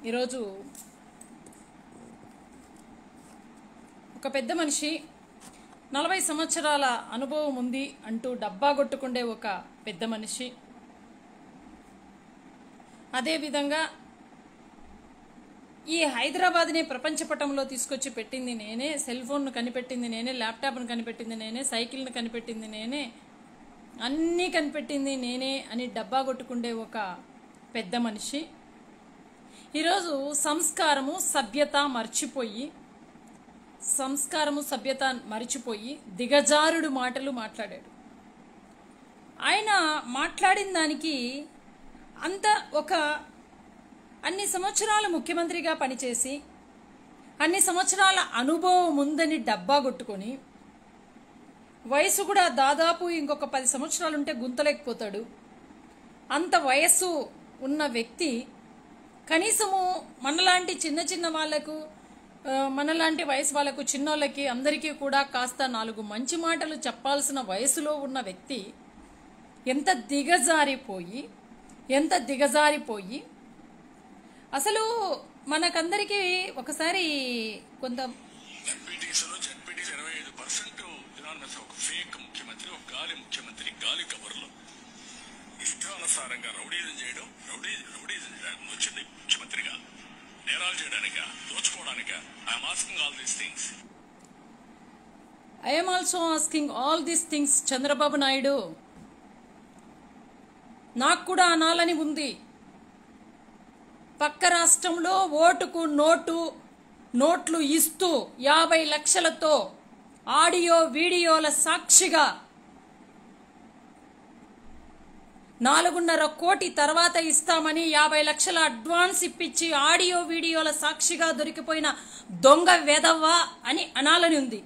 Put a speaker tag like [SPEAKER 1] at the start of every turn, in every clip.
[SPEAKER 1] ఈరోజు ఒక పెద్ద మనిషి నలభై సంవత్సరాల అనుభవం ఉంది అంటూ డబ్బా కొట్టుకుండే ఒక పెద్ద మనిషి అదేవిధంగా ఈ హైదరాబాద్ని ప్రపంచ పటంలో తీసుకొచ్చి పెట్టింది నేనే సెల్ ఫోన్ను కనిపెట్టింది నేనే ల్యాప్టాప్ను కనిపెట్టింది నేనే సైకిల్ని కనిపెట్టింది నేనే అన్నీ కనిపెట్టింది నేనే అని డబ్బా కొట్టుకుండే ఒక పెద్ద మనిషి ఈరోజు సంస్కారము సభ్యత మర్చిపోయి సంస్కారము సభ్యత మర్చిపోయి దిగజారుడు మాటలు మాట్లాడాడు ఆయన మాట్లాడిన దానికి అంత ఒక అన్ని సంవత్సరాలు ముఖ్యమంత్రిగా పనిచేసి అన్ని సంవత్సరాల అనుభవం ఉందని డబ్బా కొట్టుకొని వయసు కూడా దాదాపు ఇంకొక పది సంవత్సరాలు ఉంటే గుంతలేకపోతాడు అంత వయస్సు ఉన్న వ్యక్తి కనీసము మనలాంటి చిన్న చిన్న వాళ్ళకు ఆ, మనలాంటి వయసు వాళ్ళకు చిన్నోళ్ళకి అందరికీ కూడా కాస్త నాలుగు మంచి మాటలు చెప్పాల్సిన వయసులో ఉన్న వ్యక్తి ఎంత దిగజారిపోయి ఎంత దిగజారిపోయి అసలు మనకందరికీ ఒకసారి కొంత
[SPEAKER 2] ఎంపీటీసీలో జడ్పీటీసీ ఇరవై ఐదు పర్సెంట్ యునానిమస్ ఒక ఫేక్ ముఖ్యమంత్రి ఒక గాలి ముఖ్యమంత్రి గాలి కబుర్లు ఇష్టానుసారంగా రౌడీజం చేయడం రౌడీ రౌడీజం చేయడానికి వచ్చింది ముఖ్యమంత్రిగా నేరాలు చేయడానిక దోచుకోవడానిక I'm asking all these things
[SPEAKER 1] I'm also asking all these things Chandrababu Naidu నాకు కూడా అనాలని ఉంది పక్క రాష్ట్రంలో ఓటుకు నోటు నోట్లు ఇస్తూ యాభై లక్షలతో ఆడియో వీడియోల సాక్షిగా నాలుగున్నర కోటి తర్వాత ఇస్తామని యాభై లక్షల అడ్వాన్స్ ఇప్పించి ఆడియో వీడియోల సాక్షిగా దొరికిపోయిన దొంగ వెధవ్వా అని అనాలని ఉంది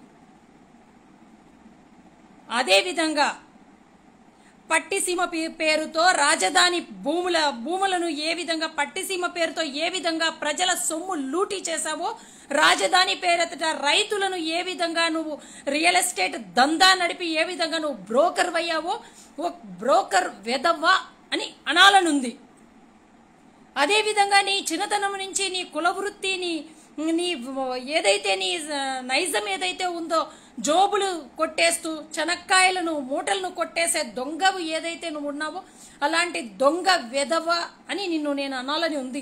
[SPEAKER 1] అదేవిధంగా పట్టిసీమ పే- పేరుతో రాజధాని భూముల భూములను ఏ విధంగా పట్టిసీమ పేరుతో ఏ విధంగా ప్రజల సొమ్ము లూటీ చేశావో రాజధాని పేరెత్తట రైతులను ఏ విధంగా నువ్వు రియల్ ఎస్టేట్ దందా నడిపి ఏ విధంగా నువ్వు బ్రోకర్ అయ్యావో ఓ బ్రోకర్ వెదవ్వా అని అనాలనుంది అదేవిధంగా నీ చిన్నతనం నుంచి నీ కులవృత్తి నీ నీ ఏదైతే నీ ఆ, నైజం ఏదైతే ఉందో జోబులు కొట్టేస్తూ చెనక్కాయలను మూటలను కొట్టేసే దొంగవు ఏదైతే నువ్వు ఉన్నావో అలాంటి దొంగ వెధవ అని నిన్ను నేను అనాలని ఉంది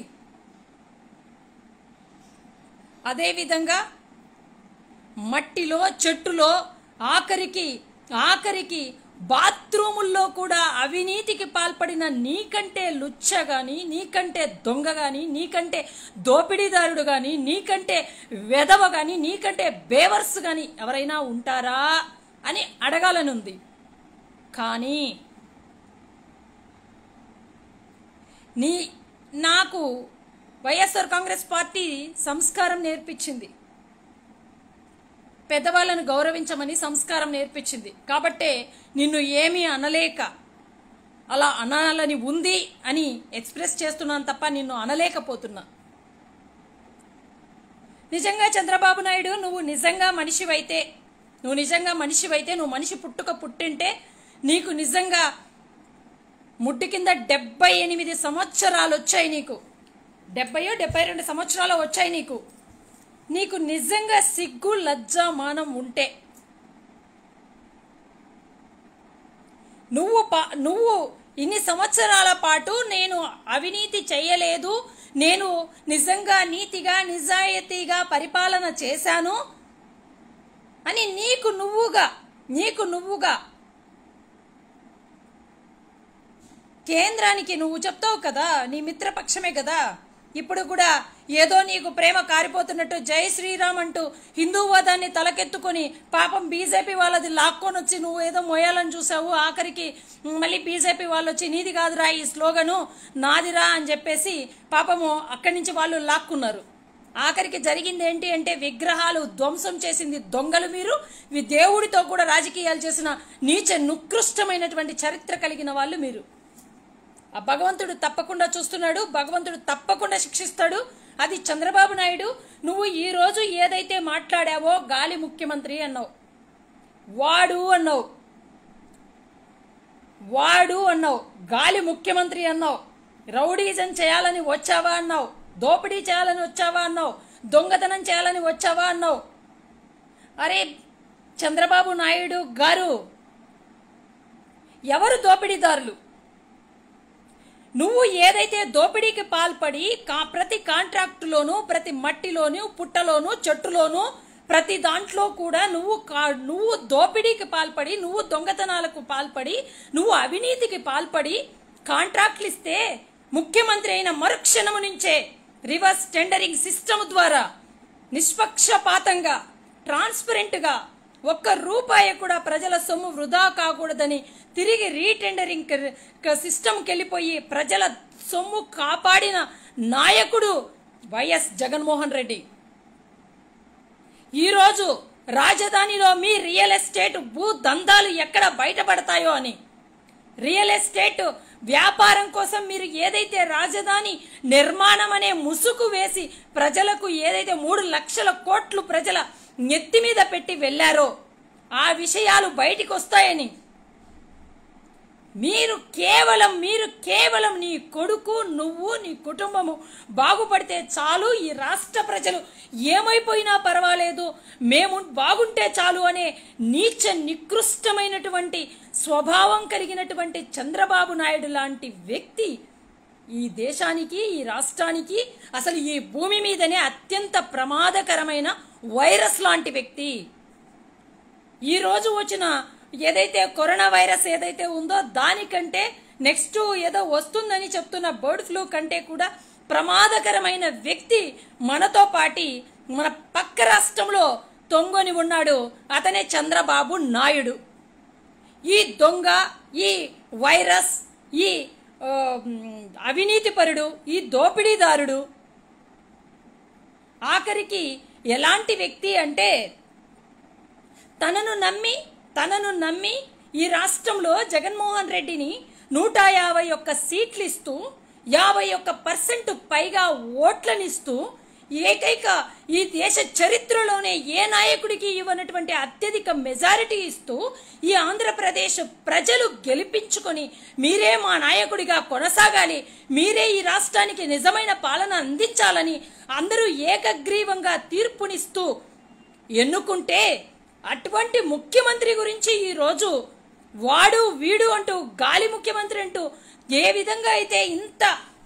[SPEAKER 1] అదేవిధంగా మట్టిలో చెట్టులో ఆఖరికి ఆఖరికి బాత్రూముల్లో కూడా అవినీతికి పాల్పడిన నీకంటే లుచ్చ గాని నీకంటే దొంగ గాని నీకంటే దోపిడీదారుడు గాని నీకంటే వెధవ గాని నీకంటే బేవర్స్ గాని ఎవరైనా ఉంటారా అని అడగాలనుంది కానీ నీ నాకు వైఎస్ఆర్ కాంగ్రెస్ పార్టీ సంస్కారం నేర్పించింది పెద్దవాళ్ళను గౌరవించమని సంస్కారం నేర్పించింది కాబట్టే నిన్ను ఏమీ అనలేక అలా అనాలని ఉంది అని ఎక్స్ప్రెస్ చేస్తున్నాను తప్ప నిన్ను అనలేకపోతున్నా నిజంగా చంద్రబాబు నాయుడు నువ్వు నిజంగా మనిషివైతే నువ్వు నిజంగా మనిషివైతే నువ్వు మనిషి పుట్టుక పుట్టింటే నీకు నిజంగా ముడ్డు కింద డెబ్బై ఎనిమిది సంవత్సరాలు వచ్చాయి నీకు డెబ్బయో డెబ్బై రెండు సంవత్సరాలు వచ్చాయి నీకు నీకు నిజంగా సిగ్గు లజ్జ మానం ఉంటే నువ్వు పా- నువ్వు ఇన్ని సంవత్సరాల పాటు నేను అవినీతి చేయలేదు నేను నిజంగా నీతిగా నిజాయితీగా పరిపాలన చేశాను అని నీకు నువ్వుగా నీకు నువ్వుగా కేంద్రానికి నువ్వు చెప్తావు కదా నీ మిత్రపక్షమే కదా ఇప్పుడు కూడా ఏదో నీకు ప్రేమ కారిపోతున్నట్టు జై శ్రీరామ్ అంటూ హిందూవాదాన్ని తలకెత్తుకొని పాపం బీజేపీ వాళ్ళది లాక్కొని వచ్చి నువ్వు ఏదో మోయాలని చూసావు ఆఖరికి మళ్ళీ బీజేపీ వాళ్ళు వచ్చి నీది కాదురా ఈ స్లోగను నాదిరా అని చెప్పేసి పాపము అక్కడి నుంచి వాళ్ళు లాక్కున్నారు ఆఖరికి జరిగింది ఏంటి అంటే విగ్రహాలు ధ్వంసం చేసింది దొంగలు మీరు మీ దేవుడితో కూడా రాజకీయాలు చేసిన నీచ నుకృష్టమైనటువంటి చరిత్ర కలిగిన వాళ్ళు మీరు ఆ భగవంతుడు తప్పకుండా చూస్తున్నాడు భగవంతుడు తప్పకుండా శిక్షిస్తాడు అది చంద్రబాబు నాయుడు నువ్వు ఈ రోజు ఏదైతే మాట్లాడావో గాలి ముఖ్యమంత్రి అన్నావు వాడు అన్నావు వాడు అన్నావు గాలి ముఖ్యమంత్రి అన్నావు రౌడీజం చేయాలని వచ్చావా అన్నావు దోపిడీ చేయాలని వచ్చావా అన్నావు దొంగతనం చేయాలని వచ్చావా అన్నావు అరే చంద్రబాబు నాయుడు గారు ఎవరు దోపిడీదారులు నువ్వు ఏదైతే దోపిడీకి పాల్పడి కా ప్రతి కాంట్రాక్టులోను ప్రతి మట్టిలోను పుట్టలోను చెట్టులోను ప్రతి దాంట్లో కూడా నువ్వు కా- నువ్వు దోపిడీకి పాల్పడి నువ్వు దొంగతనాలకు పాల్పడి నువ్వు అవినీతికి పాల్పడి కాంట్రాక్ట్లు ఇస్తే ముఖ్యమంత్రి అయిన మరుక్షణము నుంచే రివర్స్ టెండరింగ్ సిస్టమ్ ద్వారా నిష్పక్షపాతంగా ట్రాన్స్పరెంట్ గా ఒక్క రూపాయి కూడా ప్రజల సొమ్ము వృధా కాకూడదని తిరిగి రీటెండరింగ్ సిస్టమ్కి వెళ్ళిపోయి ప్రజల సొమ్ము కాపాడిన నాయకుడు వైఎస్ జగన్మోహన్ రెడ్డి ఈరోజు రాజధానిలో మీ రియల్ ఎస్టేట్ భూ దందాలు ఎక్కడ బయటపడతాయో అని రియల్ ఎస్టేట్ వ్యాపారం కోసం మీరు ఏదైతే రాజధాని నిర్మాణం అనే ముసుగు వేసి ప్రజలకు ఏదైతే మూడు లక్షల కోట్లు ప్రజల నెత్తి మీద పెట్టి వెళ్లారో ఆ విషయాలు బయటికి వస్తాయని మీరు కేవలం మీరు కేవలం నీ కొడుకు నువ్వు నీ కుటుంబము బాగుపడితే చాలు ఈ రాష్ట్ర ప్రజలు ఏమైపోయినా పర్వాలేదు మేము బాగుంటే చాలు అనే నీచ నికృష్టమైనటువంటి స్వభావం కలిగినటువంటి చంద్రబాబు నాయుడు లాంటి వ్యక్తి ఈ దేశానికి ఈ రాష్ట్రానికి అసలు ఈ భూమి మీదనే అత్యంత ప్రమాదకరమైన వైరస్ లాంటి వ్యక్తి ఈ రోజు వచ్చిన ఏదైతే కరోనా వైరస్ ఏదైతే ఉందో దానికంటే నెక్స్ట్ ఏదో వస్తుందని చెప్తున్న బర్డ్ ఫ్లూ కంటే కూడా ప్రమాదకరమైన వ్యక్తి మనతో పాటి మన పక్క రాష్ట్రంలో తొంగొని ఉన్నాడు అతనే చంద్రబాబు నాయుడు ఈ దొంగ ఈ వైరస్ ఈ ఆ, అవినీతిపరుడు ఈ దోపిడీదారుడు ఆఖరికి ఎలాంటి వ్యక్తి అంటే తనను నమ్మి తనను నమ్మి ఈ రాష్ట్రంలో జగన్మోహన్ రెడ్డిని నూట యాభై ఒక్క సీట్లు ఇస్తూ యాభై ఒక్క పర్సెంట్ పైగా ఓట్లనిస్తూ ఏకైక ఈ దేశ చరిత్రలోనే ఏ నాయకుడికి ఇవ్వనటువంటి అత్యధిక మెజారిటీ ఇస్తూ ఈ ఆంధ్రప్రదేశ్ ప్రజలు గెలిపించుకొని మీరే మా నాయకుడిగా కొనసాగాలి మీరే ఈ రాష్ట్రానికి నిజమైన పాలన అందించాలని అందరూ ఏకగ్రీవంగా తీర్పునిస్తూ ఎన్నుకుంటే అటువంటి ముఖ్యమంత్రి గురించి ఈ రోజు వాడు వీడు అంటూ గాలి ముఖ్యమంత్రి అంటూ ఏ విధంగా అయితే ఇంత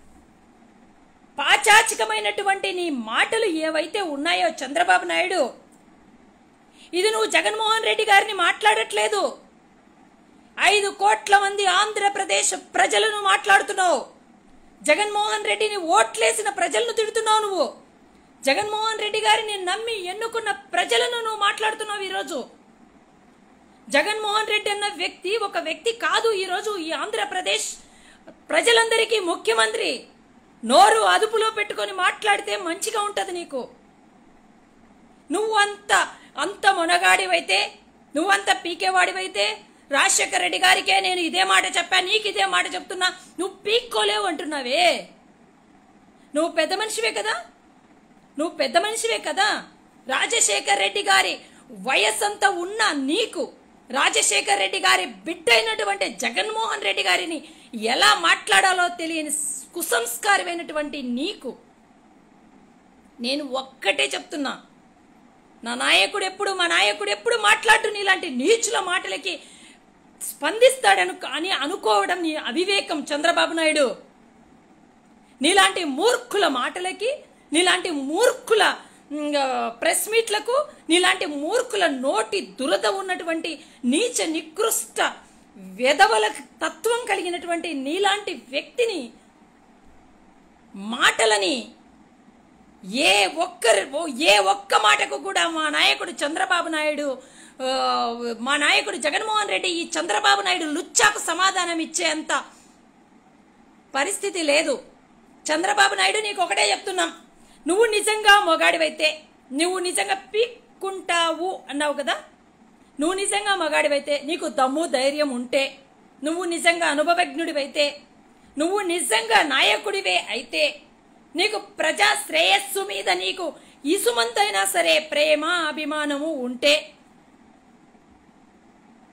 [SPEAKER 1] పాచాచికమైనటువంటి నీ మాటలు ఏవైతే ఉన్నాయో చంద్రబాబు నాయుడు ఇది నువ్వు జగన్మోహన్ రెడ్డి గారిని మాట్లాడట్లేదు ఐదు కోట్ల మంది ఆంధ్రప్రదేశ్ ప్రజలను మాట్లాడుతున్నావు జగన్మోహన్ రెడ్డిని ఓట్లేసిన ప్రజలను తిడుతున్నావు నువ్వు జగన్మోహన్ రెడ్డి గారిని నమ్మి ఎన్నుకున్న ప్రజలను నువ్వు మాట్లాడుతున్నావు ఈరోజు జగన్మోహన్ రెడ్డి అన్న వ్యక్తి ఒక వ్యక్తి కాదు ఈరోజు ఈ ఆంధ్రప్రదేశ్ ప్రజలందరికీ ముఖ్యమంత్రి నోరు అదుపులో పెట్టుకొని మాట్లాడితే మంచిగా ఉంటది నీకు నువ్వు అంత అంత మొనగాడివైతే నువ్వంత పీకేవాడివైతే రాజశేఖర రెడ్డి గారికే నేను ఇదే మాట చెప్పా నీకు ఇదే మాట చెప్తున్నా నువ్వు పీక్కోలేవు అంటున్నావే నువ్వు పెద్ద మనిషివే కదా నువ్వు పెద్ద మనిషివే కదా రాజశేఖర్ రెడ్డి గారి వయస్సంతా ఉన్న నీకు రాజశేఖర్ రెడ్డి గారి బిడ్డ అయినటువంటి జగన్మోహన్ రెడ్డి గారిని ఎలా మాట్లాడాలో తెలియని కుసంస్కారమైనటువంటి నీకు నేను ఒక్కటే చెప్తున్నా నా నాయకుడు ఎప్పుడు మా నాయకుడు ఎప్పుడు మాట్లాడు నీలాంటి నీచుల మాటలకి స్పందిస్తాడను అని అనుకోవడం నీ అవివేకం చంద్రబాబు నాయుడు నీలాంటి మూర్ఖుల మాటలకి నీలాంటి మూర్ఖుల మ్, ఆ, ప్రెస్ మీట్లకు నీలాంటి మూర్ఖుల నోటి దురద ఉన్నటువంటి నీచ నికృష్ట వెధవల తత్వం కలిగినటువంటి నీలాంటి వ్యక్తిని మాటలని ఏ ఒక్కరు ఏ ఒక్క మాటకు కూడా మా నాయకుడు చంద్రబాబు నాయుడు ఆ, మా నాయకుడు జగన్మోహన్ రెడ్డి ఈ చంద్రబాబు నాయుడు లుచ్చాకు సమాధానం ఇచ్చేంత పరిస్థితి లేదు చంద్రబాబు నాయుడు నీకు ఒకటే చెప్తున్నాం నువ్వు నిజంగా మొగాడివైతే నువ్వు నిజంగా పీక్కుంటావు అన్నావు కదా నువ్వు నిజంగా మగాడివైతే నీకు దమ్ము ధైర్యం ఉంటే నువ్వు నిజంగా అనుభవజ్ఞుడివైతే నువ్వు నిజంగా నాయకుడివే అయితే నీకు ప్రజా శ్రేయస్సు మీద నీకు ఇసుమంతైనా సరే ప్రేమ అభిమానము ఉంటే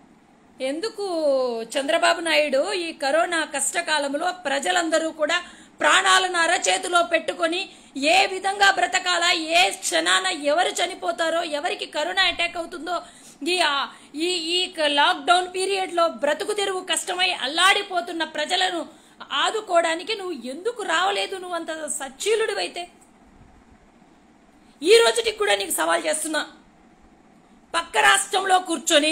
[SPEAKER 1] ఎందుకు చంద్రబాబు నాయుడు ఈ కరోనా కష్టకాలంలో ప్రజలందరూ కూడా ప్రాణాలను అరచేతిలో పెట్టుకొని ఏ విధంగా బ్రతకాలా ఏ క్షణాన ఎవరు చనిపోతారో ఎవరికి కరోనా అటాక్ అవుతుందో ఈ ఆ- ఈ ఈ లాక్డౌన్ పీరియడ్ లో బ్రతుకు తెరువు కష్టమై అల్లాడిపోతున్న ప్రజలను ఆదుకోవడానికి నువ్వు ఎందుకు రావలేదు నువ్వు అంత సచ్చీలుడివైతే ఈ రోజుకి కూడా నీకు సవాల్ చేస్తున్నా పక్క రాష్ట్రంలో కూర్చొని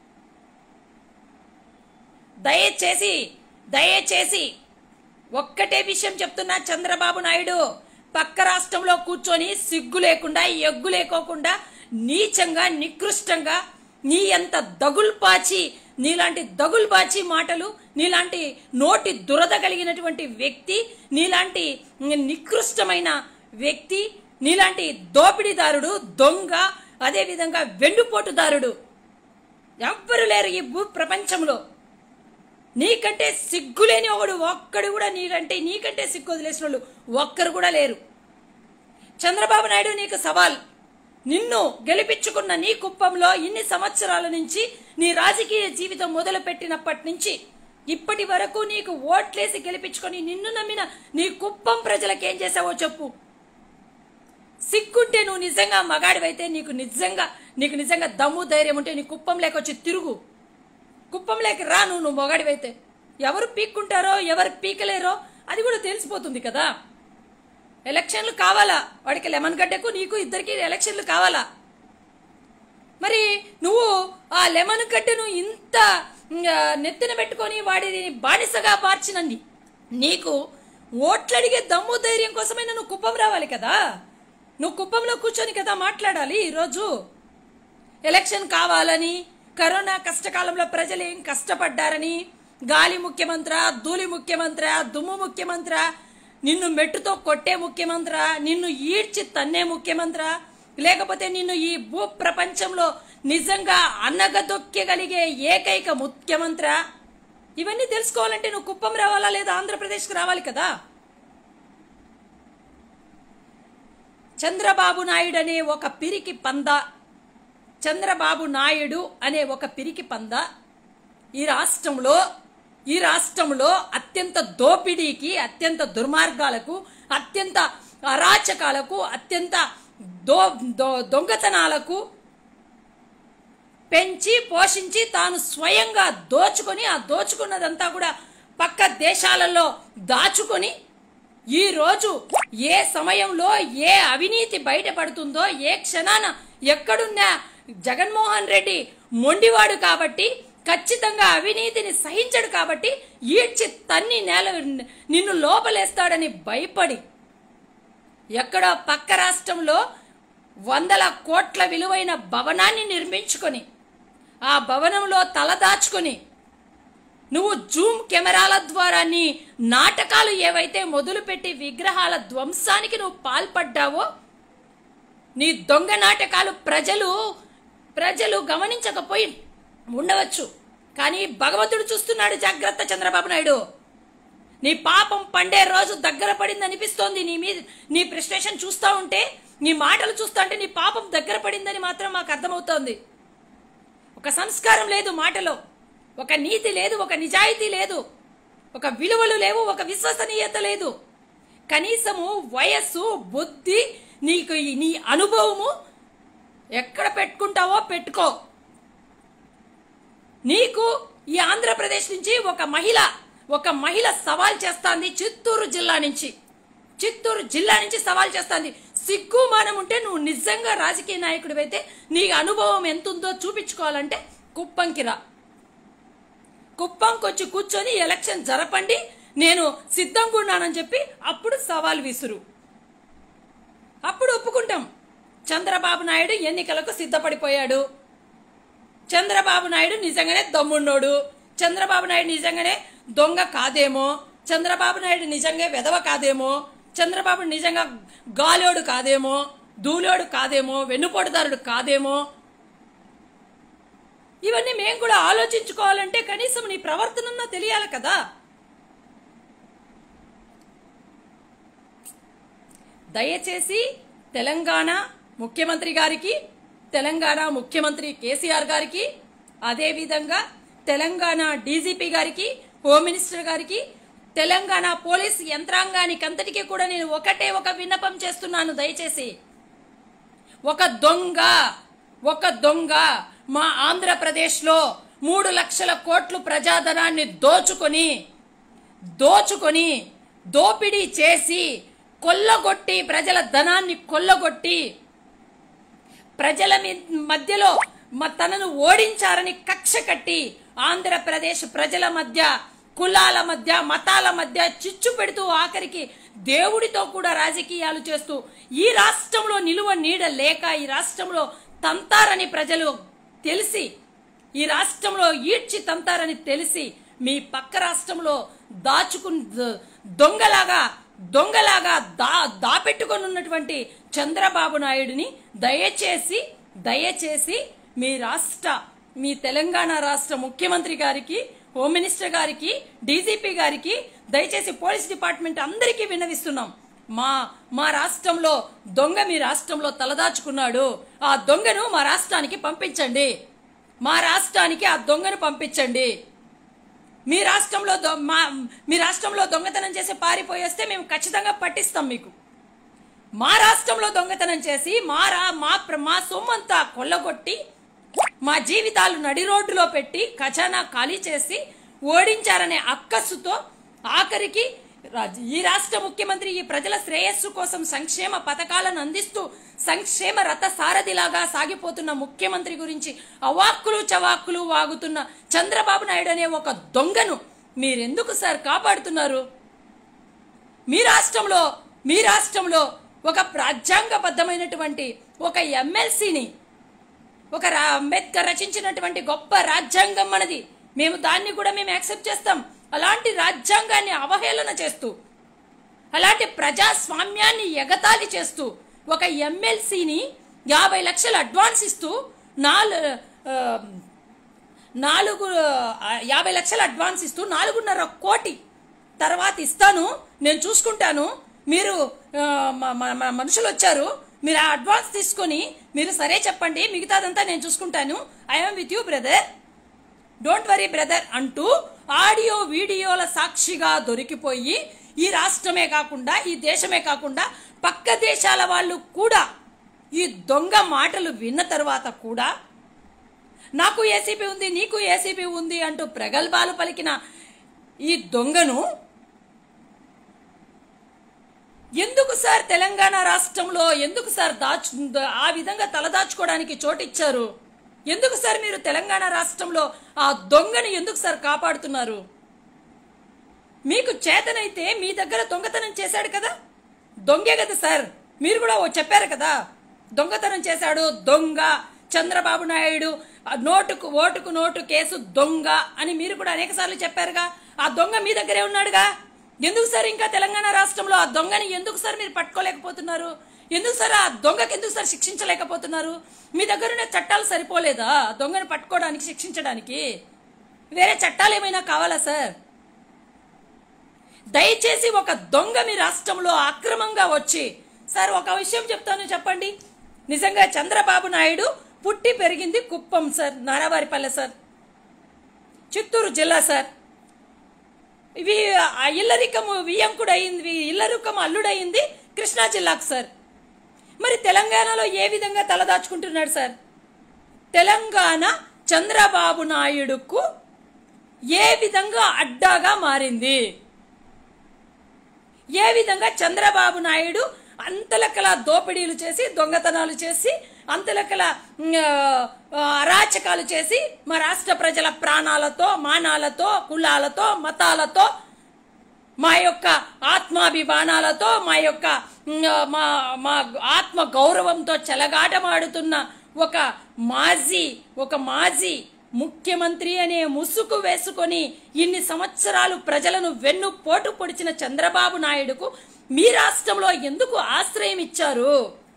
[SPEAKER 1] దయచేసి దయచేసి ఒక్కటే విషయం చెప్తున్నా చంద్రబాబు నాయుడు పక్క రాష్ట్రంలో కూర్చొని సిగ్గు లేకుండా ఎగ్గు లేకోకుండా నీచంగా నికృష్టంగా నీ అంత దగుల్పాచి నీలాంటి దగుల్బాచి మాటలు నీలాంటి నోటి దురద కలిగినటువంటి వ్యక్తి నీలాంటి నికృష్టమైన వ్యక్తి నీలాంటి దోపిడీదారుడు దొంగ అదేవిధంగా వెండుపోటుదారుడు ఎవ్వరు లేరు ఈ భూ ప్రపంచంలో నీకంటే సిగ్గులేని ఒకడు ఒక్కడు కూడా నీకంటే నీకంటే సిగ్గు వదిలేసిన వాళ్ళు ఒక్కరు కూడా లేరు చంద్రబాబు నాయుడు నీకు సవాల్ నిన్ను గెలిపించుకున్న నీ కుప్పంలో ఇన్ని సంవత్సరాల నుంచి నీ రాజకీయ జీవితం మొదలు పెట్టినప్పటి నుంచి ఇప్పటి వరకు నీకు ఓట్లేసి గెలిపించుకొని నిన్ను నమ్మిన నీ కుప్పం ప్రజలకు ఏం చేసావో చెప్పు సిగ్గుంటే నువ్వు నిజంగా మగాడివైతే నీకు నిజంగా నీకు నిజంగా దమ్ము ధైర్యం ఉంటే నీ కుప్పం లేకొచ్చి తిరుగు కుప్పంలోకి రా నువ్వు నువ్వు మొగాడివైతే ఎవరు పీక్కుంటారో ఎవరు పీకలేరో అది కూడా తెలిసిపోతుంది కదా ఎలక్షన్లు కావాలా వాడికి లెమన్ గడ్డకు నీకు ఇద్దరికి ఎలక్షన్లు కావాలా మరి నువ్వు ఆ లెమన్ గడ్డను ఇంత ఆ, నెత్తిన పెట్టుకొని వాడిని బానిసగా మార్చినంది నీకు ఓట్లడిగే దమ్ము ధైర్యం కోసమైనా నువ్వు కుప్పం రావాలి కదా నువ్వు కుప్పంలో కూర్చొని కదా మాట్లాడాలి ఈరోజు ఎలక్షన్ కావాలని కరోనా కష్టకాలంలో ప్రజలు ఏం కష్టపడ్డారని గాలి ముఖ్యమంత్రి ధూళి ముఖ్యమంత్రి దుమ్ము ముఖ్యమంత్రి నిన్ను మెట్టుతో కొట్టే ముఖ్యమంత్రి నిన్ను ఈడ్చి తన్నే ముఖ్యమంత్రి లేకపోతే నిన్ను ఈ భూ ప్రపంచంలో నిజంగా అన్నగదొక్కగలిగే ఏకైక ముఖ్యమంత్రి ఇవన్నీ తెలుసుకోవాలంటే నువ్వు కుప్పం రావాలా లేదా ఆంధ్రప్రదేశ్కి రావాలి కదా చంద్రబాబు నాయుడు అనే ఒక పిరికి పంద చంద్రబాబు నాయుడు అనే ఒక పిరికి పంద ఈ రాష్ట్రంలో ఈ రాష్ట్రంలో అత్యంత దోపిడీకి అత్యంత దుర్మార్గాలకు అత్యంత అరాచకాలకు అత్యంత దో దో- దొంగతనాలకు పెంచి పోషించి తాను స్వయంగా దోచుకొని ఆ దోచుకున్నదంతా కూడా పక్క దేశాలలో దాచుకొని ఈ రోజు ఏ సమయంలో ఏ అవినీతి బయటపడుతుందో ఏ క్షణాన ఎక్కడున్నా జగన్మోహన్ రెడ్డి మొండివాడు కాబట్టి ఖచ్చితంగా అవినీతిని సహించడు కాబట్టి ఈడ్చి తన్ని నేల నిన్ను లోపలేస్తాడని భయపడి ఎక్కడో పక్క రాష్ట్రంలో వందల కోట్ల విలువైన భవనాన్ని నిర్మించుకొని ఆ భవనంలో తలదాచుకొని నువ్వు జూమ్ కెమెరాల ద్వారా నీ నాటకాలు ఏవైతే మొదలుపెట్టి విగ్రహాల ధ్వంసానికి నువ్వు పాల్పడ్డావో నీ దొంగ నాటకాలు ప్రజలు ప్రజలు గమనించకపోయి ఉండవచ్చు కానీ భగవంతుడు చూస్తున్నాడు జాగ్రత్త చంద్రబాబు నాయుడు నీ పాపం పండే రోజు దగ్గర పడింది అనిపిస్తోంది నీ మీద నీ ప్రెస్టేషన్ చూస్తా ఉంటే నీ మాటలు చూస్తా ఉంటే నీ పాపం దగ్గర పడిందని మాత్రం మాకు అర్థమవుతోంది ఒక సంస్కారం లేదు మాటలో ఒక నీతి లేదు ఒక నిజాయితీ లేదు ఒక విలువలు లేవు ఒక విశ్వసనీయత లేదు కనీసము వయస్సు బుద్ధి నీకు ఈ- నీ అనుభవము ఎక్కడ పెట్టుకుంటావో పెట్టుకో నీకు ఈ ఆంధ్రప్రదేశ్ నుంచి ఒక మహిళ ఒక మహిళ సవాల్ చేస్తాంది చిత్తూరు జిల్లా నుంచి చిత్తూరు జిల్లా నుంచి సవాల్ చేస్తాంది సిగ్గు మానం ఉంటే నువ్వు నిజంగా రాజకీయ నాయకుడివైతే నీ అనుభవం ఎంతుందో చూపించుకోవాలంటే కుప్పంకి రా కుప్పంకి వచ్చి కూర్చొని ఎలక్షన్ జరపండి నేను సిద్ధంగా ఉన్నానని చెప్పి అప్పుడు సవాల్ విసురు అప్పుడు ఒప్పుకుంటాం చంద్రబాబు నాయుడు ఎన్నికలకు సిద్ధపడిపోయాడు చంద్రబాబు నాయుడు నిజంగానే దమ్మున్నోడు చంద్రబాబు నాయుడు నిజంగానే దొంగ కాదేమో చంద్రబాబు నాయుడు నిజంగా వెధవ కాదేమో చంద్రబాబు నిజంగా గాలోడు కాదేమో దూలోడు కాదేమో వెన్నుపోటుదారుడు కాదేమో ఇవన్నీ మేము కూడా ఆలోచించుకోవాలంటే కనీసం నీ ప్రవర్తనన్నా తెలియాలి కదా దయచేసి తెలంగాణ ముఖ్యమంత్రి గారికి తెలంగాణ ముఖ్యమంత్రి కేసీఆర్ గారికి అదేవిధంగా తెలంగాణ డీజీపీ గారికి హోమ్ మినిస్టర్ గారికి తెలంగాణ పోలీస్ యంత్రాంగానికి అంతటికీ కూడా నేను ఒకటే ఒక విన్నపం చేస్తున్నాను దయచేసి ఒక దొంగ ఒక దొంగ మా ఆంధ్రప్రదేశ్లో మూడు లక్షల కోట్లు ప్రజాధనాన్ని దోచుకొని దోచుకొని దోపిడీ చేసి కొల్లగొట్టి ప్రజల ధనాన్ని కొల్లగొట్టి ప్రజల మీ- మధ్యలో మ- తనను ఓడించారని కక్ష కట్టి ఆంధ్రప్రదేశ్ ప్రజల మధ్య కులాల మధ్య మతాల మధ్య చిచ్చు పెడుతూ ఆఖరికి దేవుడితో కూడా రాజకీయాలు చేస్తూ ఈ రాష్ట్రంలో నిలువ నీడ లేక ఈ రాష్ట్రంలో తంతారని ప్రజలు తెలిసి ఈ రాష్ట్రంలో ఈడ్చి తంతారని తెలిసి మీ పక్క రాష్ట్రంలో దాచుకు దొంగలాగా దొంగలాగా దా దాపెట్టుకొని ఉన్నటువంటి చంద్రబాబు నాయుడిని దయచేసి దయచేసి మీ రాష్ట్ర మీ తెలంగాణ రాష్ట్ర ముఖ్యమంత్రి గారికి హోమ్ మినిస్టర్ గారికి డీజీపీ గారికి దయచేసి పోలీస్ డిపార్ట్మెంట్ అందరికీ విన్నవిస్తున్నాం మా మా రాష్ట్రంలో దొంగ మీ రాష్ట్రంలో తలదాచుకున్నాడు ఆ దొంగను మా రాష్ట్రానికి పంపించండి మా రాష్ట్రానికి ఆ దొంగను పంపించండి మీ రాష్ట్రంలో దొ- మా మీ రాష్ట్రంలో దొంగతనం చేసి పారిపోయేస్తే మేము ఖచ్చితంగా పట్టిస్తాం మీకు మా రాష్ట్రంలో దొంగతనం చేసి మా రా మా ప్ర- మా సొమ్మంతా కొల్లగొట్టి మా జీవితాలు నడి రోడ్డులో పెట్టి ఖజానా ఖాళీ చేసి ఓడించారనే అక్కస్సుతో ఆఖరికి రాజ్- ఈ రాష్ట్ర ముఖ్యమంత్రి ఈ ప్రజల శ్రేయస్సు కోసం సంక్షేమ పథకాలను అందిస్తూ సంక్షేమ రథ సారథిలాగా సాగిపోతున్న ముఖ్యమంత్రి గురించి అవాక్కులు చవాక్కులు వాగుతున్న చంద్రబాబు నాయుడు అనే ఒక దొంగను మీరెందుకు సార్ కాపాడుతున్నారు మీ రాష్ట్రంలో మీ రాష్ట్రంలో ఒక రాజ్యాంగబద్ధమైనటువంటి ఒక ఎమ్మెల్సీని ఒక రా- అంబేద్కర్ రచించినటువంటి గొప్ప రాజ్యాంగం మనది మేము దాన్ని కూడా మేము యాక్సెప్ట్ చేస్తాం అలాంటి రాజ్యాంగాన్ని అవహేళన చేస్తూ అలాంటి ప్రజాస్వామ్యాన్ని ఎగతాళి చేస్తూ ఒక ఎమ్మెల్సీని యాభై లక్షలు అడ్వాన్స్ ఇస్తూ నాలుగు నాలుగు ఆ, యాభై లక్షలు అడ్వాన్స్ ఇస్తూ నాలుగున్నర కోటి తర్వాత ఇస్తాను నేను చూసుకుంటాను మీరు ఆ, మ- మ- మ- మనుషులు వచ్చారు మీరు ఆ అడ్వాన్స్ తీసుకొని మీరు సరే చెప్పండి మిగతాదంతా నేను చూసుకుంటాను I'm with you brother don't worry brother అంటూ ఆడియో వీడియోల సాక్షిగా దొరికిపోయి ఈ రాష్ట్రమే కాకుండా ఈ దేశమే కాకుండా పక్క దేశాల వాళ్ళు కూడా ఈ దొంగ మాటలు విన్న తర్వాత కూడా నాకు ఏసీపీ ఉంది నీకు ఏసీపీ ఉంది అంటూ ప్రగల్భాలు పలికిన ఈ దొంగను ఎందుకు సార్ తెలంగాణ రాష్ట్రంలో ఎందుకు సార్ దాచు ఆ విధంగా తలదాచుకోవడానికి చోటిచ్చారు ఎందుకు సార్ మీరు తెలంగాణ రాష్ట్రంలో ఆ దొంగను ఎందుకు సార్ కాపాడుతున్నారు మీకు చేతనైతే మీ దగ్గర దొంగతనం చేశాడు కదా దొంగే కదా సార్ మీరు కూడా ఓ చెప్పారు కదా దొంగతనం చేశాడు దొంగ చంద్రబాబు నాయుడు ఆ నోటుకు ఓటుకు నోటు కేసు దొంగ అని మీరు కూడా అనేక సార్లు చెప్పారుగా ఆ దొంగ మీ దగ్గరే ఉన్నాడుగా ఎందుకు సార్ ఇంకా తెలంగాణ రాష్ట్రంలో ఆ దొంగని ఎందుకు సార్ మీరు పట్టుకోలేకపోతున్నారు ఎందుకు సార్ ఆ దొంగకి ఎందుకు సార్ శిక్షించలేకపోతున్నారు మీ దగ్గర ఉన్న చట్టాలు సరిపోలేదా ఆ దొంగని పట్టుకోవడానికి శిక్షించడానికి వేరే చట్టాలు ఏమైనా కావాలా సార్ దయచేసి ఒక దొంగ మీ రాష్ట్రంలో అక్రమంగా వచ్చి సార్ ఒక విషయం చెప్తాను చెప్పండి నిజంగా చంద్రబాబు నాయుడు పుట్టి పెరిగింది కుప్పం సార్ నారావారిపల్లె సార్ చిత్తూరు జిల్లా సార్ ఇవి ఆ ఇల్లరికము వియ్యంకుడు అయింది ఇల్లరికము అల్లుడయింది కృష్ణా జిల్లాకు సార్ మరి తెలంగాణలో ఏ విధంగా తలదాచుకుంటున్నాడు సార్ తెలంగాణ చంద్రబాబు నాయుడుకు ఏ విధంగా అడ్డాగా మారింది ఏ విధంగా చంద్రబాబు నాయుడు అంతలకల దోపిడీలు చేసి దొంగతనాలు చేసి అంతలకల ఉమ్, ఆ, అరాచకాలు చేసి మా రాష్ట్ర ప్రజల ప్రాణాలతో మానాలతో కులాలతో మతాలతో మా యొక్క ఆత్మాభిమానాలతో మా యొక్క ఉమ్, మా మా ఆత్మ గౌరవంతో చెలగాటమాడుతున్న ఒక మాజీ ఒక మాజీ ముఖ్యమంత్రి అనే ముసుగు వేసుకొని ఇన్ని సంవత్సరాలు ప్రజలను వెన్ను పోటు పొడిచిన చంద్రబాబు నాయుడుకు మీ రాష్ట్రంలో ఎందుకు ఆశ్రయం ఇచ్చారు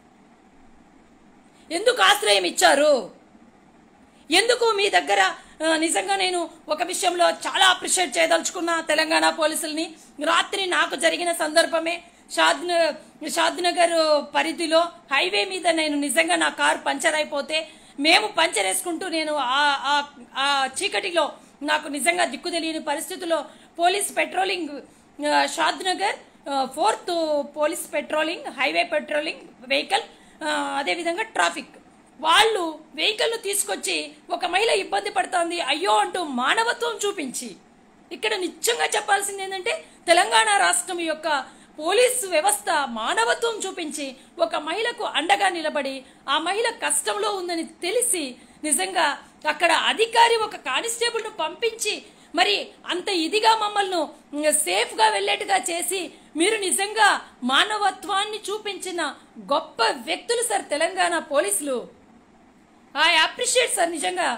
[SPEAKER 1] ఎందుకు ఆశ్రయం ఇచ్చారు ఎందుకు మీ దగ్గర ఆ, నిజంగా నేను ఒక విషయంలో చాలా అప్రిషియేట్ చేయదలుచుకున్న తెలంగాణ పోలీసుల్ని రాత్రి నాకు జరిగిన సందర్భమే షాద్ షాద్నగర్ పరిధిలో హైవే మీద నేను నిజంగా నా కారు పంచర్ అయిపోతే మేము పంచర్ వేసుకుంటూ నేను ఆ ఆ- ఆ చీకటిలో నాకు నిజంగా దిక్కు తెలియని పరిస్థితిలో పోలీస్ పెట్రోలింగ్ ఆ, షాద్ నగర్ ఆ, fourth police patrolling highway patrolling vehicle ఆ, అదేవిధంగా ట్రాఫిక్ వాళ్ళు వెహికల్ను తీసుకొచ్చి ఒక మహిళ ఇబ్బంది పడుతోంది అయ్యో అంటూ మానవత్వం చూపించి ఇక్కడ నిజంగా చెప్పాల్సింది ఏంటంటే తెలంగాణ రాష్ట్రం యొక్క పోలీసు వ్యవస్థ మానవత్వం చూపించి ఒక మహిళకు అండగా నిలబడి ఆ మహిళ కష్టంలో ఉందని తెలిసి నిజంగా అక్కడ అధికారి ఒక కానిస్టేబుల్ను పంపించి మరి అంత ఇదిగా మమ్మల్ని సేఫ్ గా వెళ్ళేట్టుగా చేసి మీరు నిజంగా మానవత్వాన్ని చూపించిన గొప్ప వ్యక్తులు సార్ తెలంగాణ పోలీసులు ఐ అప్రిషియేట్ సార్ నిజంగా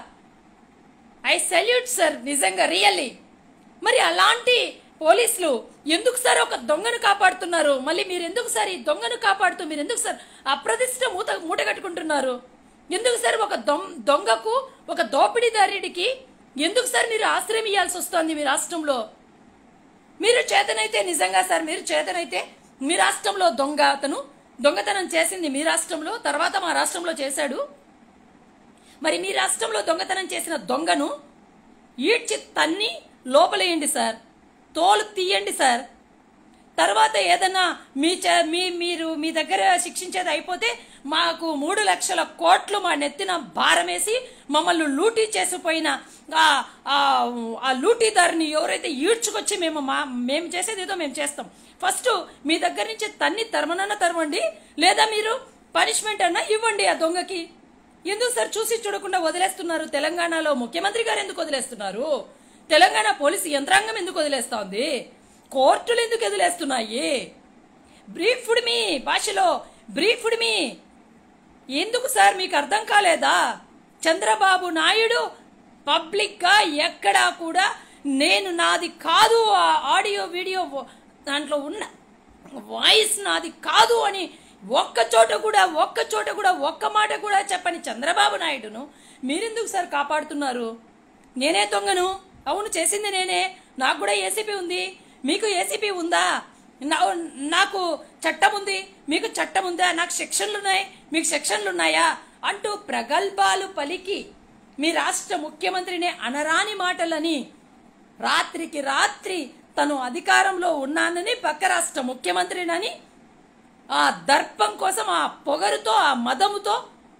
[SPEAKER 1] ఐ సెల్యూట్ సార్ నిజంగా రియల్లీ మరి అలాంటి పోలీసులు ఎందుకు సార్ ఒక దొంగను కాపాడుతున్నారు మళ్ళీ మీరు ఎందుకు సార్ ఈ దొంగను కాపాడుతూ మీరు ఎందుకు సార్ అప్రదిష్ట మూత మూట కట్టుకుంటున్నారు ఎందుకు సార్ ఒక దొం దొంగకు ఒక దోపిడీదారుడికి ఎందుకు సార్ మీరు ఆశ్రయం ఇవ్వాల్సి వస్తుంది మీ రాష్ట్రంలో మీరు చేతనైతే నిజంగా సార్ మీరు చేతనైతే మీ రాష్ట్రంలో దొంగ అతను దొంగతనం చేసింది మీ రాష్ట్రంలో తర్వాత మా రాష్ట్రంలో చేశాడు మరి మీ రాష్ట్రంలో దొంగతనం చేసిన దొంగను ఈడ్చి తన్ని లోపలేయండి సార్ తోలు తీయండి సార్ తర్వాత ఏదన్నా మీ చే- మీ మీరు మీ దగ్గర శిక్షించేది అయిపోతే మాకు మూడు లక్షల కోట్లు మా నెత్తిన భారమేసి మమ్మల్ని లూటీ చేసిపోయిన ఆ- ఆ ఆ లూటీదారిని ఎవరైతే ఈడ్చుకొచ్చి మేము మా మేము చేసేది ఏదో మేము చేస్తాం ఫస్ట్ మీ దగ్గర నుంచి తన్ని తరమనన్న తరమండి లేదా మీరు పనిష్మెంట్ అన్నా ఇవ్వండి ఆ దొంగకి ఎందుకు సార్ చూసి చూడకుండా వదిలేస్తున్నారు తెలంగాణలో ముఖ్యమంత్రి గారు ఎందుకు వదిలేస్తున్నారు తెలంగాణ పోలీసు యంత్రాంగం ఎందుకు వదిలేస్తోంది కోర్టులు ఎందుకు వదిలేస్తున్నాయి బ్రీఫ్డ్ మీ భాషలో బ్రీఫ్డ్ మీ ఎందుకు సార్ మీకు అర్థం కాలేదా చంద్రబాబు నాయుడు పబ్లిక్ గా ఎక్కడా కూడా నేను నాది కాదు ఆ ఆడియో వీడియో దాంట్లో ఉన్న వాయిస్ నాది కాదు అని ఒక్క చోట కూడా ఒక్క చోట కూడా ఒక్క మాట కూడా చెప్పని చంద్రబాబు నాయుడును మీరెందుకు సార్ కాపాడుతున్నారు నేనే దొంగను అవును చేసింది నేనే నాకు కూడా ఏసీపీ ఉంది మీకు ఏసీపీ ఉందా నా- నాకు చట్టం ఉంది మీకు చట్టం ఉందా నాకు సెక్షన్లు ఉన్నాయి మీకు సెక్షన్లు ఉన్నాయా అంటూ ప్రగల్భాలు పలికి మీ రాష్ట్ర ముఖ్యమంత్రిని అనరాని మాటలని రాత్రికి రాత్రి తను అధికారంలో ఉన్నానని పక్క రాష్ట్ర ముఖ్యమంత్రినని ఆ దర్పం కోసం ఆ పొగరుతో ఆ మదముతో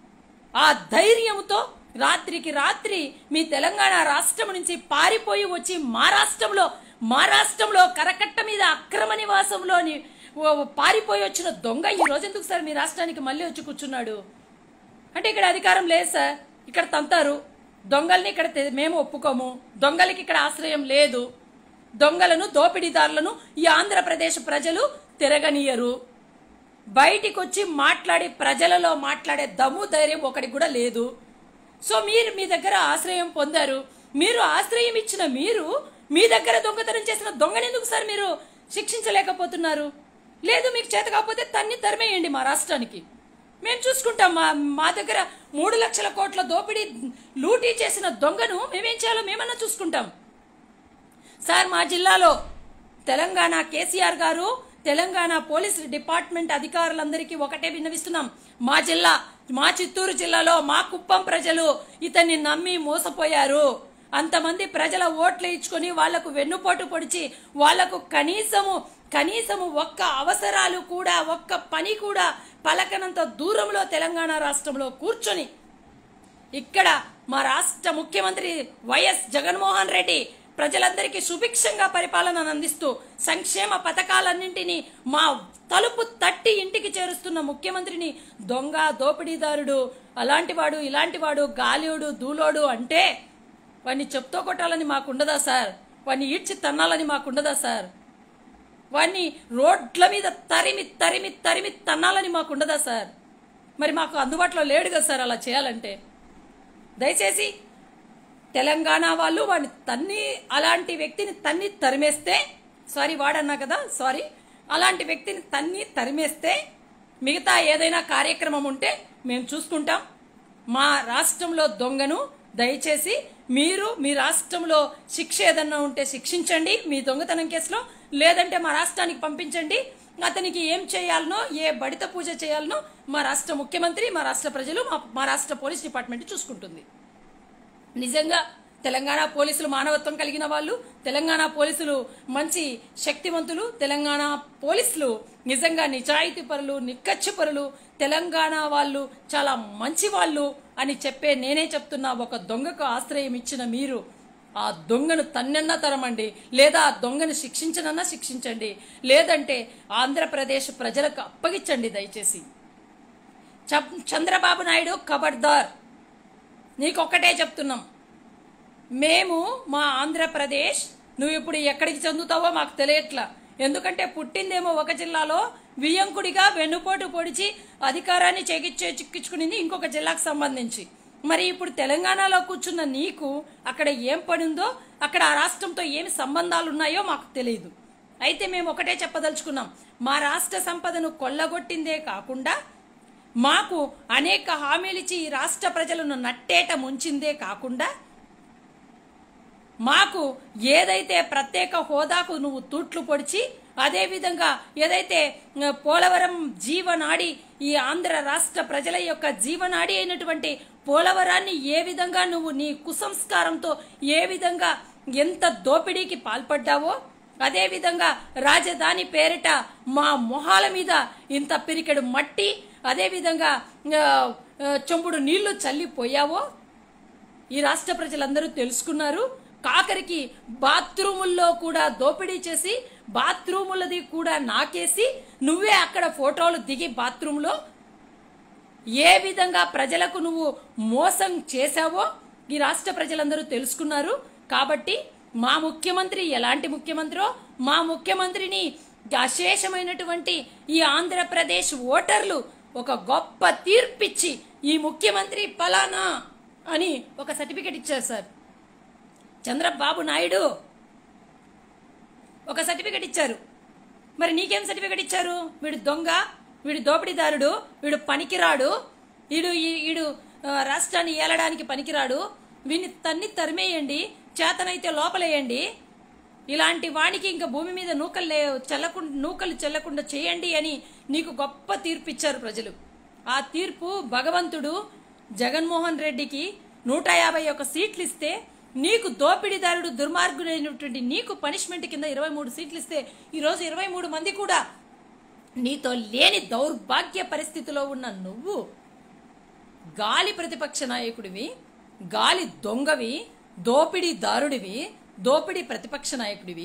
[SPEAKER 1] ఆ ధైర్యంతో రాత్రికి రాత్రి మీ తెలంగాణ రాష్ట్రం నుంచి పారిపోయి వచ్చి మా రాష్ట్రంలో మా రాష్ట్రంలో కరకట్ట మీద అక్రమ నివాసంలోని ఓ- పారిపోయి వచ్చిన దొంగ ఈ రోజు ఎందుకు సార్ మీ రాష్ట్రానికి మళ్ళీ వచ్చి కూర్చున్నాడు అంటే ఇక్కడ అధికారం లేదు సార్ ఇక్కడ తంతారు దొంగల్ని ఇక్కడ తె- మేము ఒప్పుకోము దొంగలకి ఇక్కడ ఆశ్రయం లేదు దొంగలను దోపిడీదారులను ఈ ఆంధ్రప్రదేశ్ ప్రజలు తిరగనీయరు బయటికి వచ్చి మాట్లాడి ప్రజలలో మాట్లాడే దమ్ము ధైర్యం ఒకటి కూడా లేదు సో మీరు మీ దగ్గర ఆశ్రయం పొందారు మీరు ఆశ్రయం ఇచ్చిన మీరు మీ దగ్గర దొంగతనం చేసిన దొంగని ఎందుకు సార్ మీరు శిక్షించలేకపోతున్నారు లేదు మీకు చేత కాకపోతే తన్ని తరిమేయండి మా రాష్ట్రానికి మేము చూసుకుంటాం మా మా దగ్గర మూడు లక్షల కోట్ల దోపిడీ లూటీ చేసిన దొంగను మేమేం చేయాలో మేమన్నా చూసుకుంటాం సార్ మా జిల్లాలో తెలంగాణ కేసీఆర్ గారు తెలంగాణ పోలీస్ డిపార్ట్మెంట్ అధికారులందరికీ ఒకటే విన్నవిస్తున్నాం మా జిల్లా మా చిత్తూరు జిల్లాలో మా కుప్పం ప్రజలు ఇతన్ని నమ్మి మోసపోయారు అంతమంది ప్రజల ఓట్లు ఇచ్చుకొని వాళ్లకు వెన్నుపోటు పొడిచి వాళ్లకు కనీసము కనీసము ఒక్క అవసరాలు కూడా ఒక్క పని కూడా పలకనంత దూరంలో తెలంగాణ రాష్ట్రంలో కూర్చొని ఇక్కడ మా రాష్ట్ర ముఖ్యమంత్రి వైఎస్ జగన్మోహన్ రెడ్డి ప్రజలందరికీ సుభిక్షంగా పరిపాలనను అందిస్తూ సంక్షేమ పథకాలన్నింటినీ మా తలుపు తట్టి ఇంటికి చేరుస్తున్న ముఖ్యమంత్రిని దొంగ దోపిడీదారుడు అలాంటివాడు ఇలాంటివాడు గాలియోడు దూలోడు అంటే వాడిని చెప్తో కొట్టాలని మాకుండదా సార్ వాడిని ఈడ్చి తన్నాలని మాకుండదా సార్ వాడిని రోడ్ల మీద తరిమి తరిమి తరిమి తన్నాలని మాకుండదా సార్ మరి మాకు అందుబాటులో లేడు కదా సార్ అలా చేయాలంటే దయచేసి తెలంగాణ వాళ్ళు వాడిని తన్ని అలాంటి వ్యక్తిని తన్ని తరిమేస్తే సారీ వాడన్నా కదా సారీ అలాంటి వ్యక్తిని తన్ని తరిమేస్తే మిగతా ఏదైనా కార్యక్రమం ఉంటే మేము చూసుకుంటాం మా రాష్ట్రంలో దొంగను దయచేసి మీరు మీ రాష్ట్రంలో శిక్ష ఏదన్నా ఉంటే శిక్షించండి మీ దొంగతనం కేసులో లేదంటే మా రాష్ట్రానికి పంపించండి అతనికి ఏం చేయాలనో ఏ బడిత పూజ చేయాలనో మా రాష్ట్ర ముఖ్యమంత్రి మా రాష్ట్ర ప్రజలు మా మా రాష్ట్ర పోలీస్ డిపార్ట్మెంట్ చూసుకుంటుంది నిజంగా తెలంగాణ పోలీసులు మానవత్వం కలిగిన వాళ్ళు తెలంగాణ పోలీసులు మంచి శక్తివంతులు తెలంగాణ పోలీసులు నిజంగా నిజాయితీ పరులు నిక్కచ్చి పరులు తెలంగాణ వాళ్ళు చాలా మంచి వాళ్ళు అని చెప్పే నేనే చెప్తున్నా ఒక దొంగకు ఆశ్రయం ఇచ్చిన మీరు ఆ దొంగను తన్నన్నా తరమండి లేదా ఆ దొంగను శిక్షించనన్నా శిక్షించండి లేదంటే ఆంధ్రప్రదేశ్ ప్రజలకు అప్పగించండి దయచేసి చ- చంద్రబాబు నాయుడు ఖబర్దార్ నీకొక్కటే చెప్తున్నాం మేము మా ఆంధ్రప్రదేశ్ నువ్వు ఇప్పుడు ఎక్కడికి చెందుతావో మాకు తెలియట్లా ఎందుకంటే పుట్టిందేమో ఒక జిల్లాలో వియ్యంకుడిగా వెన్నుపోటు పొడిచి అధికారాన్ని చేకిచ్చే చిక్కించుకునింది ఇంకొక జిల్లాకు సంబంధించి మరి ఇప్పుడు తెలంగాణలో కూర్చున్న నీకు అక్కడ ఏం పని ఉందో అక్కడ ఆ రాష్ట్రంతో ఏమి సంబంధాలు ఉన్నాయో మాకు తెలియదు అయితే మేము ఒకటే చెప్పదలుచుకున్నాం మా రాష్ట్ర సంపదను కొల్లగొట్టిందే కాకుండా మాకు అనేక హామీలిచ్చి ఈ రాష్ట్ర ప్రజలను నట్టేట ముంచిందే కాకుండా మాకు ఏదైతే ప్రత్యేక హోదాకు నువ్వు తూట్లు పొడిచి అదేవిధంగా ఏదైతే ఆ, పోలవరం జీవనాడి ఈ ఆంధ్ర రాష్ట్ర ప్రజల యొక్క జీవనాడి అయినటువంటి పోలవరాన్ని ఏ విధంగా నువ్వు నీ కుసంస్కారంతో ఏ విధంగా ఎంత దోపిడీకి పాల్పడ్డావో అదేవిధంగా రాజధాని పేరిట మా మొహాల మీద ఇంత పిరికెడు మట్టి అదేవిధంగా ఆ, ఆ, చెంబుడు నీళ్లు చల్లిపోయావో ఈ రాష్ట్ర ప్రజలందరూ తెలుసుకున్నారు కాకరికి బాత్రూముల్లో కూడా దోపిడీ చేసి బాత్రూములది కూడా నాకేసి నువ్వే అక్కడ ఫోటోలు దిగి బాత్రూంలో ఏ విధంగా ప్రజలకు నువ్వు మోసం చేశావో ఈ రాష్ట్ర ప్రజలందరూ తెలుసుకున్నారు కాబట్టి మా ముఖ్యమంత్రి ఎలాంటి ముఖ్యమంత్రో మా ముఖ్యమంత్రిని అశేషమైనటువంటి ఈ ఆంధ్రప్రదేశ్ ఓటర్లు ఒక గొప్ప తీర్పిచ్చి ఈ ముఖ్యమంత్రి ఫలానా అని ఒక సర్టిఫికెట్ ఇచ్చారు సార్ చంద్రబాబు నాయుడు ఒక సర్టిఫికెట్ ఇచ్చారు మరి నీకేం సర్టిఫికెట్ ఇచ్చారు వీడు దొంగ వీడు దోపిడీదారుడు వీడు పనికిరాడు వీడు ఈ- వీడు ఆ, రాష్ట్రాన్ని ఏలడానికి పనికిరాడు వీడిని తన్ని తరిమేయండి చేతనైతే లోపలేయండి ఇలాంటి వానికి ఇంకా భూమి మీద నూకలు లే చల్లకుండా నూకలు చెల్లకుండా చేయండి అని నీకు గొప్ప తీర్పు ఇచ్చారు ప్రజలు ఆ తీర్పు భగవంతుడు జగన్మోహన్ రెడ్డికి నూట యాభై ఒక సీట్లు ఇస్తే నీకు దోపిడీదారుడు దుర్మార్గుడైనటువంటి నీకు పనిష్మెంట్ కింద ఇరవై మూడు సీట్లు ఇస్తే ఈరోజు ఇరవై మూడు మంది కూడా నీతో లేని దౌర్భాగ్య పరిస్థితిలో ఉన్న నువ్వు గాలి ప్రతిపక్ష నాయకుడివి గాలి దొంగవి దోపిడీ దారుడివి దోపిడీ ప్రతిపక్ష నాయకుడివి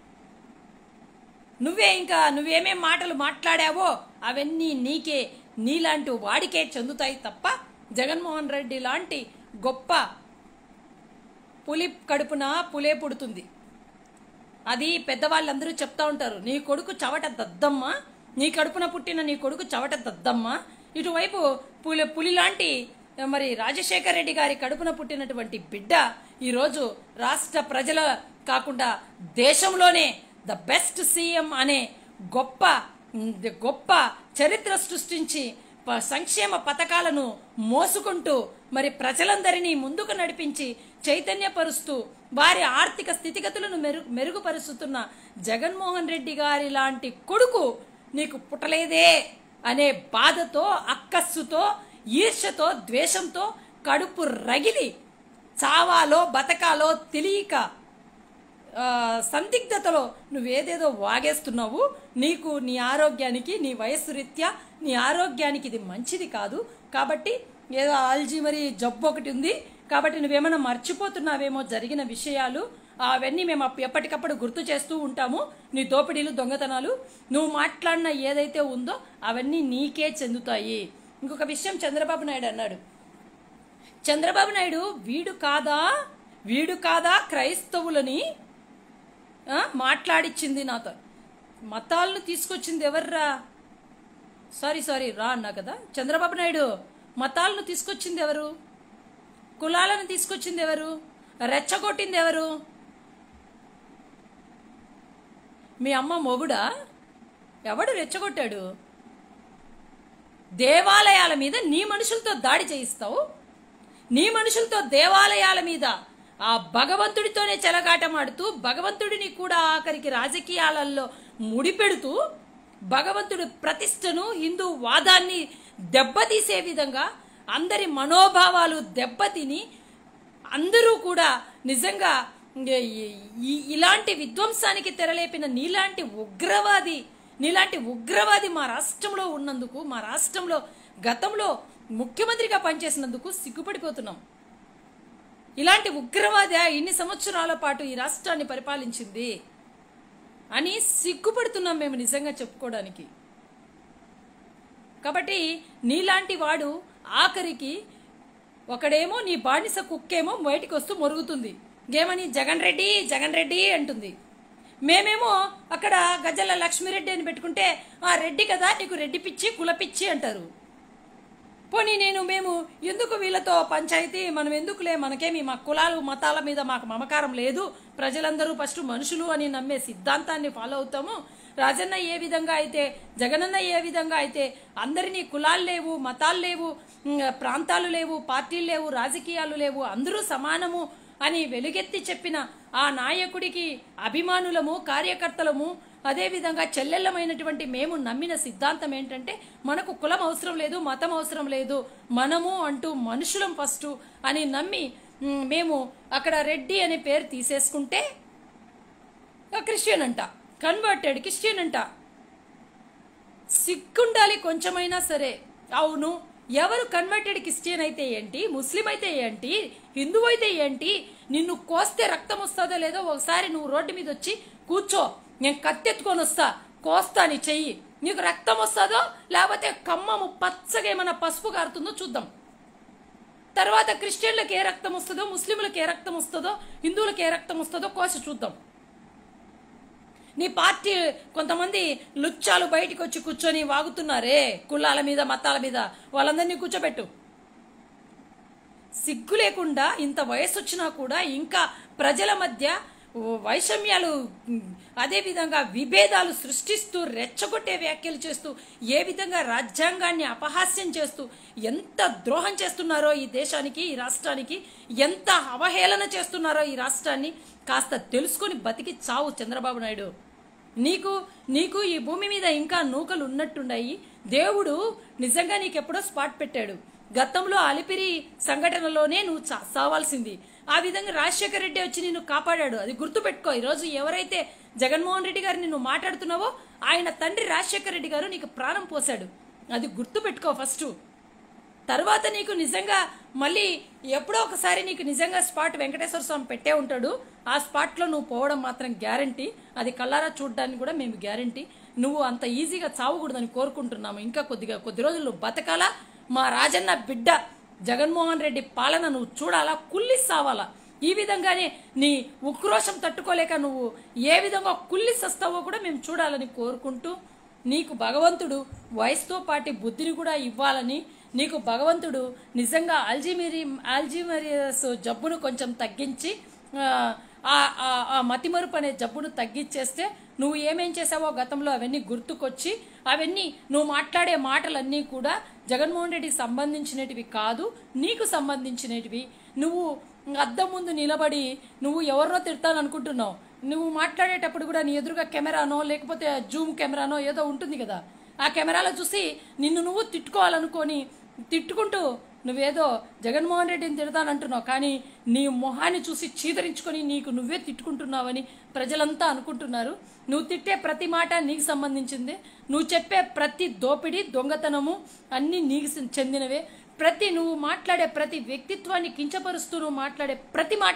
[SPEAKER 1] నువ్వే ఇంకా నువ్వేమేం మాటలు మాట్లాడావో అవన్నీ నీకే నీలాంటి వాడికే చెందుతాయి తప్ప జగన్మోహన్ రెడ్డి లాంటి గొప్ప పులి కడుపున పులే పుడుతుంది అది పెద్దవాళ్ళందరూ చెప్తా ఉంటారు నీ కొడుకు చవట దద్దమ్మ నీ కడుపున పుట్టిన నీ కొడుకు చవట దద్దమ్మ ఇటువైపు పులి పులిలాంటి మరి రాజశేఖర రెడ్డి గారి కడుపున పుట్టినటువంటి బిడ్డ ఈరోజు రాష్ట్ర ప్రజల కాకుండా దేశంలోనే ద బెస్ట్ సీఎం అనే గొప్ప గొప్ప చరిత్ర సృష్టించి ప- సంక్షేమ పథకాలను మోసుకుంటూ మరి ప్రజలందరినీ ముందుకు నడిపించి చైతన్యపరుస్తూ వారి ఆర్థిక స్థితిగతులను మెరు మెరుగుపరుస్తున్న జగన్మోహన్ రెడ్డి గారి లాంటి కొడుకు నీకు పుట్టలేదే అనే బాధతో అక్కస్సుతో ఈర్ష్యతో ద్వేషంతో కడుపు రగిలి చావాలో బతకాలో తెలియక ఆ, సందిగ్ధతలో నువ్వేదేదో వాగేస్తున్నావు నీకు నీ ఆరోగ్యానికి నీ వయస్సు రీత్యా నీ ఆరోగ్యానికి ఇది మంచిది కాదు కాబట్టి ఏదో ఆల్జీమరి జబ్బు ఒకటి ఉంది కాబట్టి నువ్వేమైనా మర్చిపోతున్నావేమో జరిగిన విషయాలు అవన్నీ మేము అప్- ఎప్పటికప్పుడు గుర్తు చేస్తూ ఉంటాము నీ దోపిడీలు దొంగతనాలు నువ్వు మాట్లాడిన ఏదైతే ఉందో అవన్నీ నీకే చెందుతాయి ఇంకొక విషయం చంద్రబాబు నాయుడు అన్నాడు చంద్రబాబు నాయుడు వీడు కాదా వీడు కాదా క్రైస్తవులని ఆ, మాట్లాడిచ్చింది నాతో మతాలను తీసుకొచ్చింది ఎవర్రా సారీ సారీ రా అన్నా కదా చంద్రబాబు నాయుడు మతాలను తీసుకొచ్చింది ఎవరు కులాలను తీసుకొచ్చింది ఎవరు రెచ్చగొట్టింది ఎవరు మీ అమ్మ మొగుడా ఎవడు రెచ్చగొట్టాడు దేవాలయాల మీద నీ మనుషులతో దాడి చేయిస్తావు నీ మనుషులతో దేవాలయాల మీద ఆ భగవంతుడితోనే చెలగాటమాడుతూ భగవంతుడిని కూడా ఆఖరికి రాజకీయాలలో ముడిపెడుతూ భగవంతుడి ప్రతిష్టను హిందూ వాదాన్ని దెబ్బతీసే విధంగా అందరి మనోభావాలు దెబ్బతిని అందరూ కూడా నిజంగా ఈ- ఈ- ఇలాంటి విధ్వంసానికి తెరలేపిన నీలాంటి ఉగ్రవాది నీలాంటి ఉగ్రవాది మా రాష్ట్రంలో ఉన్నందుకు మా రాష్ట్రంలో గతంలో ముఖ్యమంత్రిగా పనిచేసినందుకు సిగ్గుపడిపోతున్నాం ఇలాంటి ఉగ్రవాద ఇన్ని సంవత్సరాల పాటు ఈ రాష్ట్రాన్ని పరిపాలించింది అని సిగ్గుపడుతున్నాం మేము నిజంగా చెప్పుకోవడానికి కాబట్టి నీలాంటి వాడు ఆఖరికి ఒకడేమో నీ బానిస కుక్కేమో బయటికి వస్తూ మొరుగుతుంది ఏమని జగన్ రెడ్డి జగన్ రెడ్డి అంటుంది మేమేమో అక్కడ గజ్జల లక్ష్మిరెడ్డి అని పెట్టుకుంటే ఆ రెడ్డి కదా నీకు రెడ్డి పిచ్చి కుల పిచ్చి అంటారు పోనీ నేను మేము ఎందుకు వీళ్ళతో పంచాయతీ మనం ఎందుకులే మనకేమి మా కులాలు మతాల మీద మాకు మమకారం లేదు ప్రజలందరూ ఫస్ట్ మనుషులు అని నమ్మే సిద్ధాంతాన్ని ఫాలో అవుతాము రాజన్న ఏ విధంగా అయితే జగనన్న ఏ విధంగా అయితే అందరినీ కులాలు లేవు మతాలు లేవు ఉమ్, ప్రాంతాలు లేవు పార్టీలు లేవు రాజకీయాలు లేవు అందరూ సమానము అని వెలుగెత్తి చెప్పిన ఆ నాయకుడికి అభిమానులము కార్యకర్తలము అదేవిధంగా చెల్లెళ్ళమైనటువంటి మేము నమ్మిన సిద్ధాంతం ఏంటంటే మనకు కులం అవసరం లేదు మతం అవసరం లేదు మనము అంటూ మనుషులం ఫస్ట్ అని నమ్మి ఉమ్, మేము అక్కడ రెడ్డి అనే పేరు తీసేసుకుంటే ఆ క్రిస్టియన్ అంట కన్వర్టెడ్ క్రిస్టియన్ అంట సిగ్గుండాలి కొంచెమైనా సరే అవును ఎవరు కన్వర్టెడ్ క్రిస్టియన్ అయితే ఏంటి ముస్లిం అయితే ఏంటి హిందూ అయితే ఏంటి నిన్ను కోస్తే రక్తం వస్తుందో లేదో ఒకసారి నువ్వు రోడ్డు మీద వచ్చి కూర్చో నేను కత్తెత్తుకొని వస్తా కోస్తా నీ చెయ్యి నీకు రక్తం వస్తుందో లేకపోతే కమ్మము పచ్చగా ఏమైనా పసుపు కారుతుందో చూద్దాం తర్వాత క్రిస్టియన్లకు ఏ రక్తం వస్తుందో ముస్లింలకు ఏ రక్తం వస్తుందో హిందువులకు ఏ రక్తం వస్తుందో కోసి చూద్దాం నీ పార్టీ కొంతమంది లుచ్చాలు బయటికి వచ్చి కూర్చొని వాగుతున్నారే కులాల మీద మతాల మీద వాళ్ళందరినీ కూర్చోబెట్టు సిగ్గు లేకుండా ఇంత వయసు వచ్చినా కూడా ఇంకా ప్రజల మధ్య వైషమ్యాలు ఉమ్, అదేవిధంగా విభేదాలు సృష్టిస్తూ రెచ్చగొట్టే వ్యాఖ్యలు చేస్తూ ఏ విధంగా రాజ్యాంగాన్ని అపహాస్యం చేస్తూ ఎంత ద్రోహం చేస్తున్నారో ఈ దేశానికి ఈ రాష్ట్రానికి ఎంత అవహేళన చేస్తున్నారో ఈ రాష్ట్రాన్ని కాస్త తెలుసుకొని బతికి చావు చంద్రబాబు నాయుడు నీకు నీకు ఈ భూమి మీద ఇంకా నూకలు ఉన్నట్టున్నాయి దేవుడు నిజంగా నీకెప్పుడో స్పాట్ పెట్టాడు గతంలో అలిపిరి సంఘటనలోనే నువ్వు చా- సావాల్సింది ఆ విధంగా రాజశేఖర రెడ్డి వచ్చి నిన్ను కాపాడాడు అది గుర్తుపెట్టుకో ఈరోజు ఎవరైతే జగన్మోహన్ రెడ్డి గారిని నువ్వు మాట్లాడుతున్నావో ఆయన తండ్రి రాజశేఖర రెడ్డి గారు నీకు ప్రాణం పోశాడు అది గుర్తుపెట్టుకో ఫస్ట్ తర్వాత నీకు నిజంగా మళ్ళీ ఎప్పుడో ఒకసారి నీకు నిజంగా స్పాట్ వెంకటేశ్వర స్వామి పెట్టే ఉంటాడు ఆ స్పాట్లో నువ్వు పోవడం మాత్రం గ్యారంటీ అది కళ్ళారా చూడడానికి కూడా మేము గ్యారంటీ నువ్వు అంత ఈజీగా చావకూడదని కోరుకుంటున్నాము ఇంకా కొద్దిగా కొద్ది రోజులు నువ్వు బతకాలా మా రాజన్న బిడ్డ జగన్మోహన్ రెడ్డి పాలన నువ్వు చూడాలా కుల్లి సావాలా ఈ విధంగానే నీ ఉక్రోషం తట్టుకోలేక నువ్వు ఏ విధంగా కుల్లి సస్తావో కూడా మేము చూడాలని కోరుకుంటూ నీకు భగవంతుడు వయసుతో పాటు బుద్ధిని కూడా ఇవ్వాలని నీకు భగవంతుడు నిజంగా ఆల్జిమిరి ఆల్జిమరియస్ జబ్బును కొంచెం తగ్గించి ఆ, ఆ ఆ- ఆ మతిమరుపు అనే జబ్బును తగ్గించేస్తే నువ్వు ఏమేం చేసావో గతంలో అవన్నీ గుర్తుకొచ్చి అవన్నీ నువ్వు మాట్లాడే మాటలన్నీ కూడా జగన్మోహన్ రెడ్డికి సంబంధించినటివి కాదు నీకు సంబంధించినటివి నువ్వు అద్దం ముందు నిలబడి నువ్వు ఎవరినో తిడతాను అనుకుంటున్నావు నువ్వు మాట్లాడేటప్పుడు కూడా నీ ఎదురుగా కెమెరానో లేకపోతే జూమ్ కెమెరానో ఏదో ఉంటుంది కదా ఆ కెమెరాలో చూసి నిన్ను నువ్వు తిట్టుకోవాలనుకొని తిట్టుకుంటూ నువ్వేదో జగన్మోహన్ రెడ్డిని తిడతానంటున్నావు కానీ నీ మొహాన్ని చూసి చీదరించుకొని నీకు నువ్వే తిట్టుకుంటున్నావని ప్రజలంతా అనుకుంటున్నారు నువ్వు తిట్టే ప్రతి మాట నీకు సంబంధించింది నువ్వు చెప్పే ప్రతి దోపిడీ దొంగతనము అన్నీ నీకు చెందినవే ప్రతి నువ్వు మాట్లాడే ప్రతి వ్యక్తిత్వాన్ని కించపరుస్తూ నువ్వు మాట్లాడే ప్రతి మాట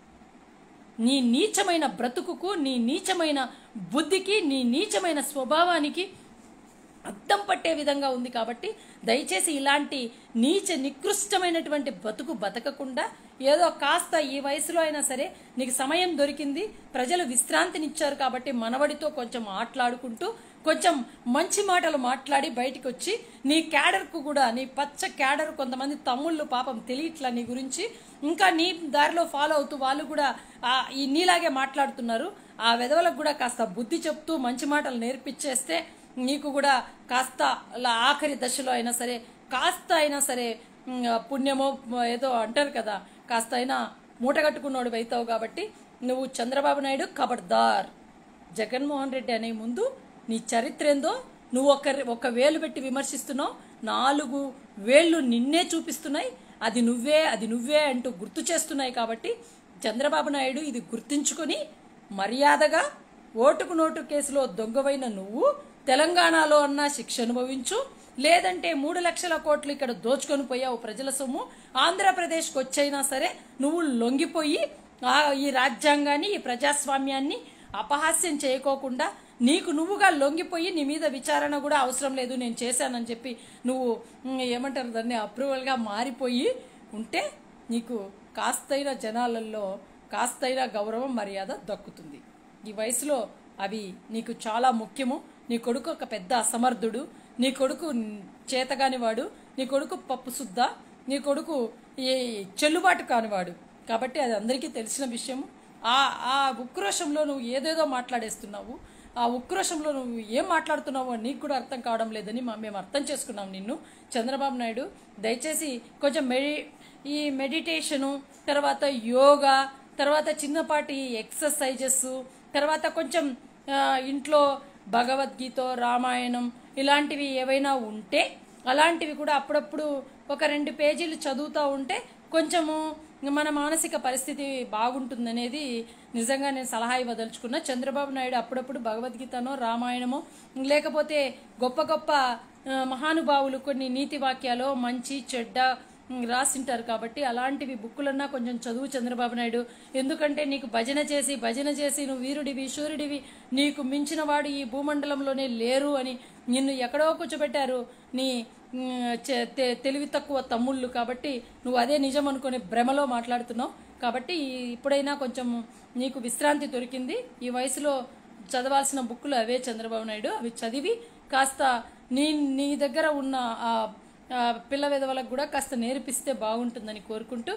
[SPEAKER 1] నీ నీచమైన బ్రతుకుకు నీ నీచమైన బుద్ధికి నీ నీచమైన స్వభావానికి అద్దం పట్టే విధంగా ఉంది కాబట్టి దయచేసి ఇలాంటి నీచ నికృష్టమైనటువంటి బతుకు బతకకుండా ఏదో కాస్త ఈ వయసులో అయినా సరే నీకు సమయం దొరికింది ప్రజలు విశ్రాంతినిచ్చారు కాబట్టి మనవడితో కొంచెం ఆటలాడుకుంటూ కొంచెం మంచి మాటలు మాట్లాడి బయటికి వచ్చి నీ క్యాడర్కు కూడా నీ పచ్చ క్యాడర్ కొంతమంది తమ్ముళ్ళు పాపం తెలియట్లా నీ గురించి ఇంకా నీ దారిలో ఫాలో అవుతూ వాళ్ళు కూడా ఆ, ఈ నీలాగే మాట్లాడుతున్నారు ఆ విధవలకు కూడా కాస్త బుద్ధి చెప్తూ మంచి మాటలు నేర్పించేస్తే నీకు కూడా కాస్త అలా ఆఖరి దశలో అయినా సరే కాస్త అయినా సరే ఉమ్, పుణ్యమో ఏదో అంటారు కదా కాస్త అయినా మూట కట్టుకున్నోడు అవుతావు కాబట్టి నువ్వు చంద్రబాబు నాయుడు కబడ్దార్ జగన్మోహన్ రెడ్డి అనే ముందు నీ చరిత్ర ఏందో నువ్వు ఒక ఒక వేలు పెట్టి విమర్శిస్తున్నావు నాలుగు వేళ్ళు నిన్నే చూపిస్తున్నాయి అది నువ్వే అది నువ్వే అంటూ గుర్తు చేస్తున్నాయి కాబట్టి చంద్రబాబు నాయుడు ఇది గుర్తించుకొని మర్యాదగా ఓటుకు నోటు కేసులో దొంగవైన నువ్వు తెలంగాణలో అన్నా శిక్ష అనుభవించు లేదంటే మూడు లక్షల కోట్లు ఇక్కడ దోచుకొని పోయావు ప్రజల సొమ్ము ఆంధ్రప్రదేశ్కి వచ్చైనా సరే నువ్వు లొంగిపోయి ఆ ఈ రాజ్యాంగాన్ని ఈ ప్రజాస్వామ్యాన్ని అపహాస్యం చేయకోకుండా నీకు నువ్వుగా లొంగిపోయి నీ మీద విచారణ కూడా అవసరం లేదు నేను చేశానని చెప్పి నువ్వు ఉమ్, ఏమంటారు దాన్ని అప్రూవల్గా మారిపోయి ఉంటే నీకు కాస్తైన జనాలలో కాస్తైన గౌరవం మర్యాద దక్కుతుంది ఈ వయసులో అవి నీకు చాలా ముఖ్యము నీ కొడుకు ఒక పెద్ద అసమర్థుడు నీ కొడుకు చేతగాని వాడు నీ కొడుకు పప్పు సుద్ద నీ కొడుకు ఈ చెల్లుబాటు కానివాడు కాబట్టి అది అందరికీ తెలిసిన విషయం ఆ ఆ ఉక్రోషంలో నువ్వు ఏదేదో మాట్లాడేస్తున్నావు ఆ ఉక్రోషంలో నువ్వు ఏం మాట్లాడుతున్నావో నీకు కూడా అర్థం కావడం లేదని మా- మేము అర్థం చేసుకున్నాం నిన్ను చంద్రబాబు నాయుడు దయచేసి కొంచెం మెడి ఈ మెడిటేషను తర్వాత యోగా తర్వాత చిన్నపాటి ఎక్సర్సైజెస్ తర్వాత కొంచెం ఆ, ఇంట్లో భగవద్గీత రామాయణం ఇలాంటివి ఏవైనా ఉంటే అలాంటివి కూడా అప్పుడప్పుడు ఒక రెండు పేజీలు చదువుతూ ఉంటే కొంచెము మన మానసిక పరిస్థితి బాగుంటుందనేది నిజంగా నేను సలహా ఇవ్వదలుచుకున్నా చంద్రబాబు నాయుడు అప్పుడప్పుడు భగవద్గీతనో రామాయణమో లేకపోతే గొప్ప గొప్ప ఆ, మహానుభావులు కొన్ని నీతి వాక్యాలు మంచి చెడ్డ ఉమ్, రాసింటారు కాబట్టి అలాంటివి బుక్కులన్నా కొంచెం చదువు చంద్రబాబు నాయుడు ఎందుకంటే నీకు భజన చేసి భజన చేసి నువ్వు వీరుడివి శూరుడివి నీకు మించిన వాడు ఈ భూమండలంలోనే లేరు అని నిన్ను ఎక్కడో కూర్చోబెట్టారు నీ ఉమ్, చె- తె- తెలివి తక్కువ తమ్ముళ్ళు కాబట్టి నువ్వు అదే నిజం అనుకునే భ్రమలో మాట్లాడుతున్నావు కాబట్టి ఈ- ఇప్పుడైనా కొంచెం నీకు విశ్రాంతి దొరికింది ఈ వయసులో చదవాల్సిన బుక్కులు అవే చంద్రబాబు నాయుడు అవి చదివి కాస్త నీ నీ దగ్గర ఉన్న ఆ ఆ పిల్ల విధవలకు కూడా కాస్త నేర్పిస్తే బాగుంటుందని కోరుకుంటూ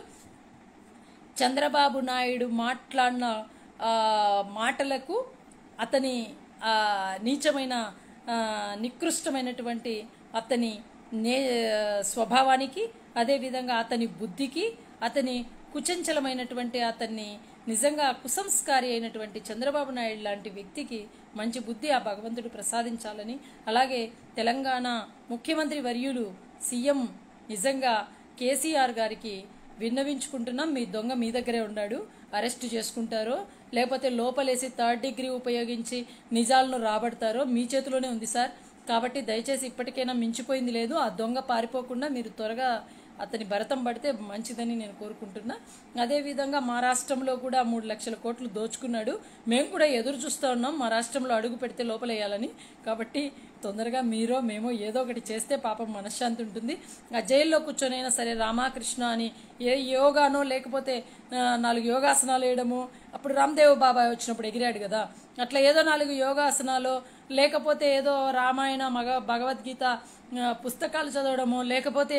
[SPEAKER 1] చంద్రబాబు నాయుడు మాట్లాడిన ఆ, మాటలకు అతని ఆ, నీచమైన ఆ, నికృష్టమైనటువంటి అతని నే స్వభావానికి అదేవిధంగా అతని బుద్ధికి అతని కుచంచలమైనటువంటి అతన్ని నిజంగా కుసంస్కారి అయినటువంటి చంద్రబాబు నాయుడు లాంటి వ్యక్తికి మంచి బుద్ధి ఆ భగవంతుడు ప్రసాదించాలని అలాగే తెలంగాణ ముఖ్యమంత్రి వర్యులు సీఎం నిజంగా కేసీఆర్ గారికి విన్నవించుకుంటున్నాం మీ దొంగ మీ దగ్గరే ఉన్నాడు అరెస్ట్ చేసుకుంటారో లేకపోతే లోపలేసి థర్డ్ డిగ్రీ ఉపయోగించి నిజాలను రాబడతారో మీ చేతిలోనే ఉంది సార్ కాబట్టి దయచేసి ఇప్పటికైనా మించిపోయింది లేదు ఆ దొంగ పారిపోకుండా మీరు త్వరగా అతని భరతం పడితే మంచిదని నేను కోరుకుంటున్నా అదేవిధంగా మా రాష్ట్రంలో కూడా మూడు లక్షల కోట్లు దోచుకున్నాడు మేము కూడా ఎదురు చూస్తూ ఉన్నాం మా రాష్ట్రంలో అడుగు పెడితే లోపలేయాలని కాబట్టి తొందరగా మీరో మేమో ఏదో ఒకటి చేస్తే పాపం మనశ్శాంతి ఉంటుంది ఆ జైల్లో కూర్చొనైనా సరే రామకృష్ణ అని ఏ యోగానో లేకపోతే ఆ, నాలుగు యోగాసనాలు వేయడము అప్పుడు రామ్దేవ్ బాబాయ్ వచ్చినప్పుడు ఎగిరాడు కదా అట్లా ఏదో నాలుగు యోగాసనాలు లేకపోతే ఏదో రామాయణ మగ భగవద్గీత ఆ, పుస్తకాలు చదవడము లేకపోతే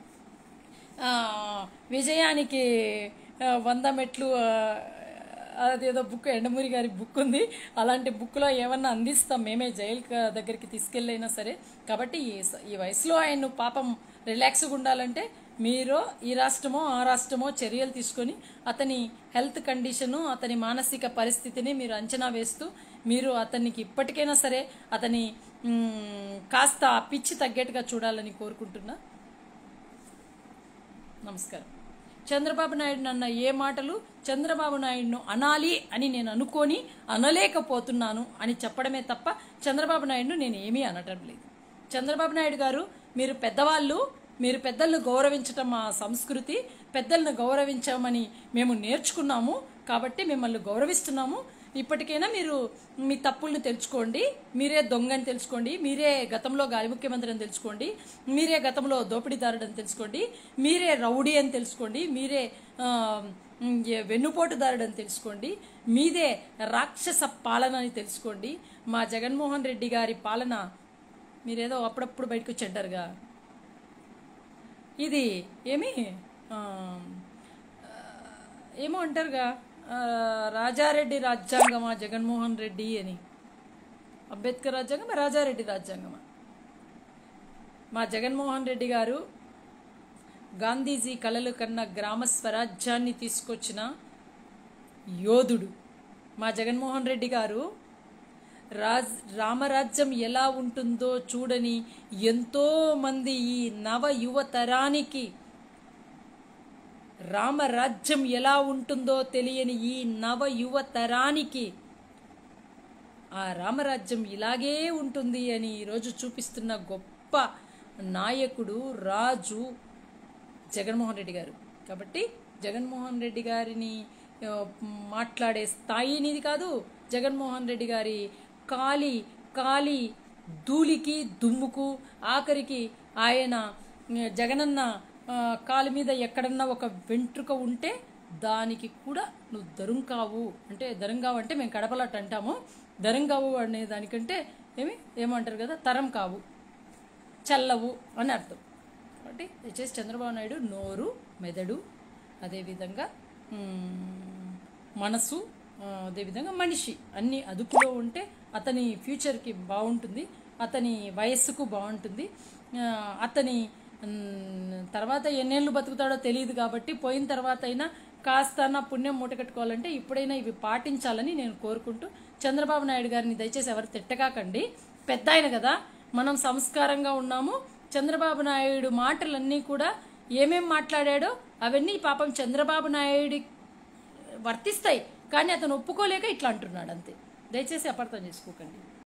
[SPEAKER 1] ఆ, విజయానికి ఆ, వంద మెట్లు ఆ, అదేదో బుక్ ఎండమూరి గారి బుక్ ఉంది అలాంటి బుక్లో ఏమన్నా అందిస్తాం మేమే జైలు క- దగ్గరికి తీసుకెళ్ళైనా సరే కాబట్టి ఈ స- ఈ వయసులో ఆయన పాపం రిలాక్స్గా ఉండాలంటే మీరు ఈ రాష్ట్రమో ఆ రాష్ట్రమో చర్యలు తీసుకొని అతని హెల్త్ కండిషను అతని మానసిక పరిస్థితిని మీరు అంచనా వేస్తూ మీరు అతనికి ఇప్పటికైనా సరే అతని మ్, కాస్త ఆ పిచ్చి తగ్గేట్టుగా చూడాలని కోరుకుంటున్నా నమస్కారం చంద్రబాబు నాయుడు అన్న ఏ మాటలు చంద్రబాబు నాయుడును అనాలి అని నేను అనుకొని అనలేకపోతున్నాను అని చెప్పడమే తప్ప చంద్రబాబు నాయుడును నేను ఏమీ అనటం లేదు చంద్రబాబు నాయుడు గారు మీరు పెద్దవాళ్ళు మీరు పెద్దలను గౌరవించటం మా సంస్కృతి పెద్దలను గౌరవించమని మేము నేర్చుకున్నాము కాబట్టి మిమ్మల్ని గౌరవిస్తున్నాము ఇప్పటికైనా మీరు మీ తప్పుల్ని తెలుసుకోండి మీరే దొంగ అని తెలుసుకోండి మీరే గతంలో గాలి ముఖ్యమంత్రి అని తెలుసుకోండి మీరే గతంలో దోపిడీదారుడు అని తెలుసుకోండి మీరే రౌడీ అని తెలుసుకోండి మీరే ఆ, ఉమ్, ఏ వెన్నుపోటుదారుడు అని తెలుసుకోండి మీదే రాక్షస పాలన అని తెలుసుకోండి మా జగన్మోహన్ రెడ్డి గారి పాలన మీరేదో అప్పుడప్పుడు బయటకు వచ్చేంటారుగా ఇది ఏమి ఆ, ఏమో అంటారుగా ఆ, రాజారెడ్డి రాజ్యాంగమా జగన్మోహన్ రెడ్డి అని అంబేద్కర్ రాజ్యాంగమా రాజారెడ్డి రాజ్యాంగమా మా జగన్మోహన్ రెడ్డి గారు గాంధీజీ కలలు కన్న గ్రామ స్వరాజ్యాన్ని తీసుకొచ్చిన యోధుడు మా జగన్మోహన్ రెడ్డి గారు రాజ్ రామరాజ్యం ఎలా ఉంటుందో చూడని ఎంతో మంది ఈ నవ యువ తరానికి రామరాజ్యం ఎలా ఉంటుందో తెలియని ఈ నవ యువ తరానికి ఆ రామరాజ్యం ఇలాగే ఉంటుంది అని ఈరోజు చూపిస్తున్న గొప్ప నాయకుడు రాజు జగన్మోహన్ రెడ్డి గారు కాబట్టి జగన్మోహన్ రెడ్డి గారిని ఆ, మాట్లాడే స్థాయి నీది కాదు జగన్మోహన్ రెడ్డి గారి కాలి కాలి ధూళికి దుమ్ముకు ఆఖరికి ఆయన ఆ, జగనన్న ఆ, కాలి మీద ఎక్కడన్నా ఒక వెంట్రుక ఉంటే దానికి కూడా నువ్వు దరుంకావు అంటే దరంగావు అంటే మేము కడపలట్టు అంటాము దరంగావు అనే దానికంటే ఏమి ఏమంటారు కదా తరం కావు చల్లవు అని అర్థం కాబట్టి దయచేసి చంద్రబాబు నాయుడు నోరు మెదడు అదేవిధంగా మ్, మనసు ఆ, అదేవిధంగా మనిషి అన్ని అదుపులో ఉంటే అతని ఫ్యూచర్కి బాగుంటుంది అతని వయస్సుకు బాగుంటుంది ఆ, అతని మ్, తర్వాత ఎన్నేళ్ళు బతుకుతాడో తెలియదు కాబట్టి పోయిన తర్వాత అయినా కాస్త నా పుణ్యం మూట కట్టుకోవాలంటే ఇప్పుడైనా ఇవి పాటించాలని నేను కోరుకుంటూ చంద్రబాబు నాయుడు గారిని దయచేసి ఎవరు తిట్టకాకండి పెద్ద ఆయన కదా మనం సంస్కారంగా ఉన్నాము చంద్రబాబు నాయుడు మాటలన్నీ కూడా ఏమేం మాట్లాడాడో అవన్నీ పాపం చంద్రబాబు నాయుడు వర్తిస్తాయి కానీ అతను ఒప్పుకోలేక ఇట్లా అంటున్నాడు అంతే దయచేసి అపార్థం చేసుకోకండి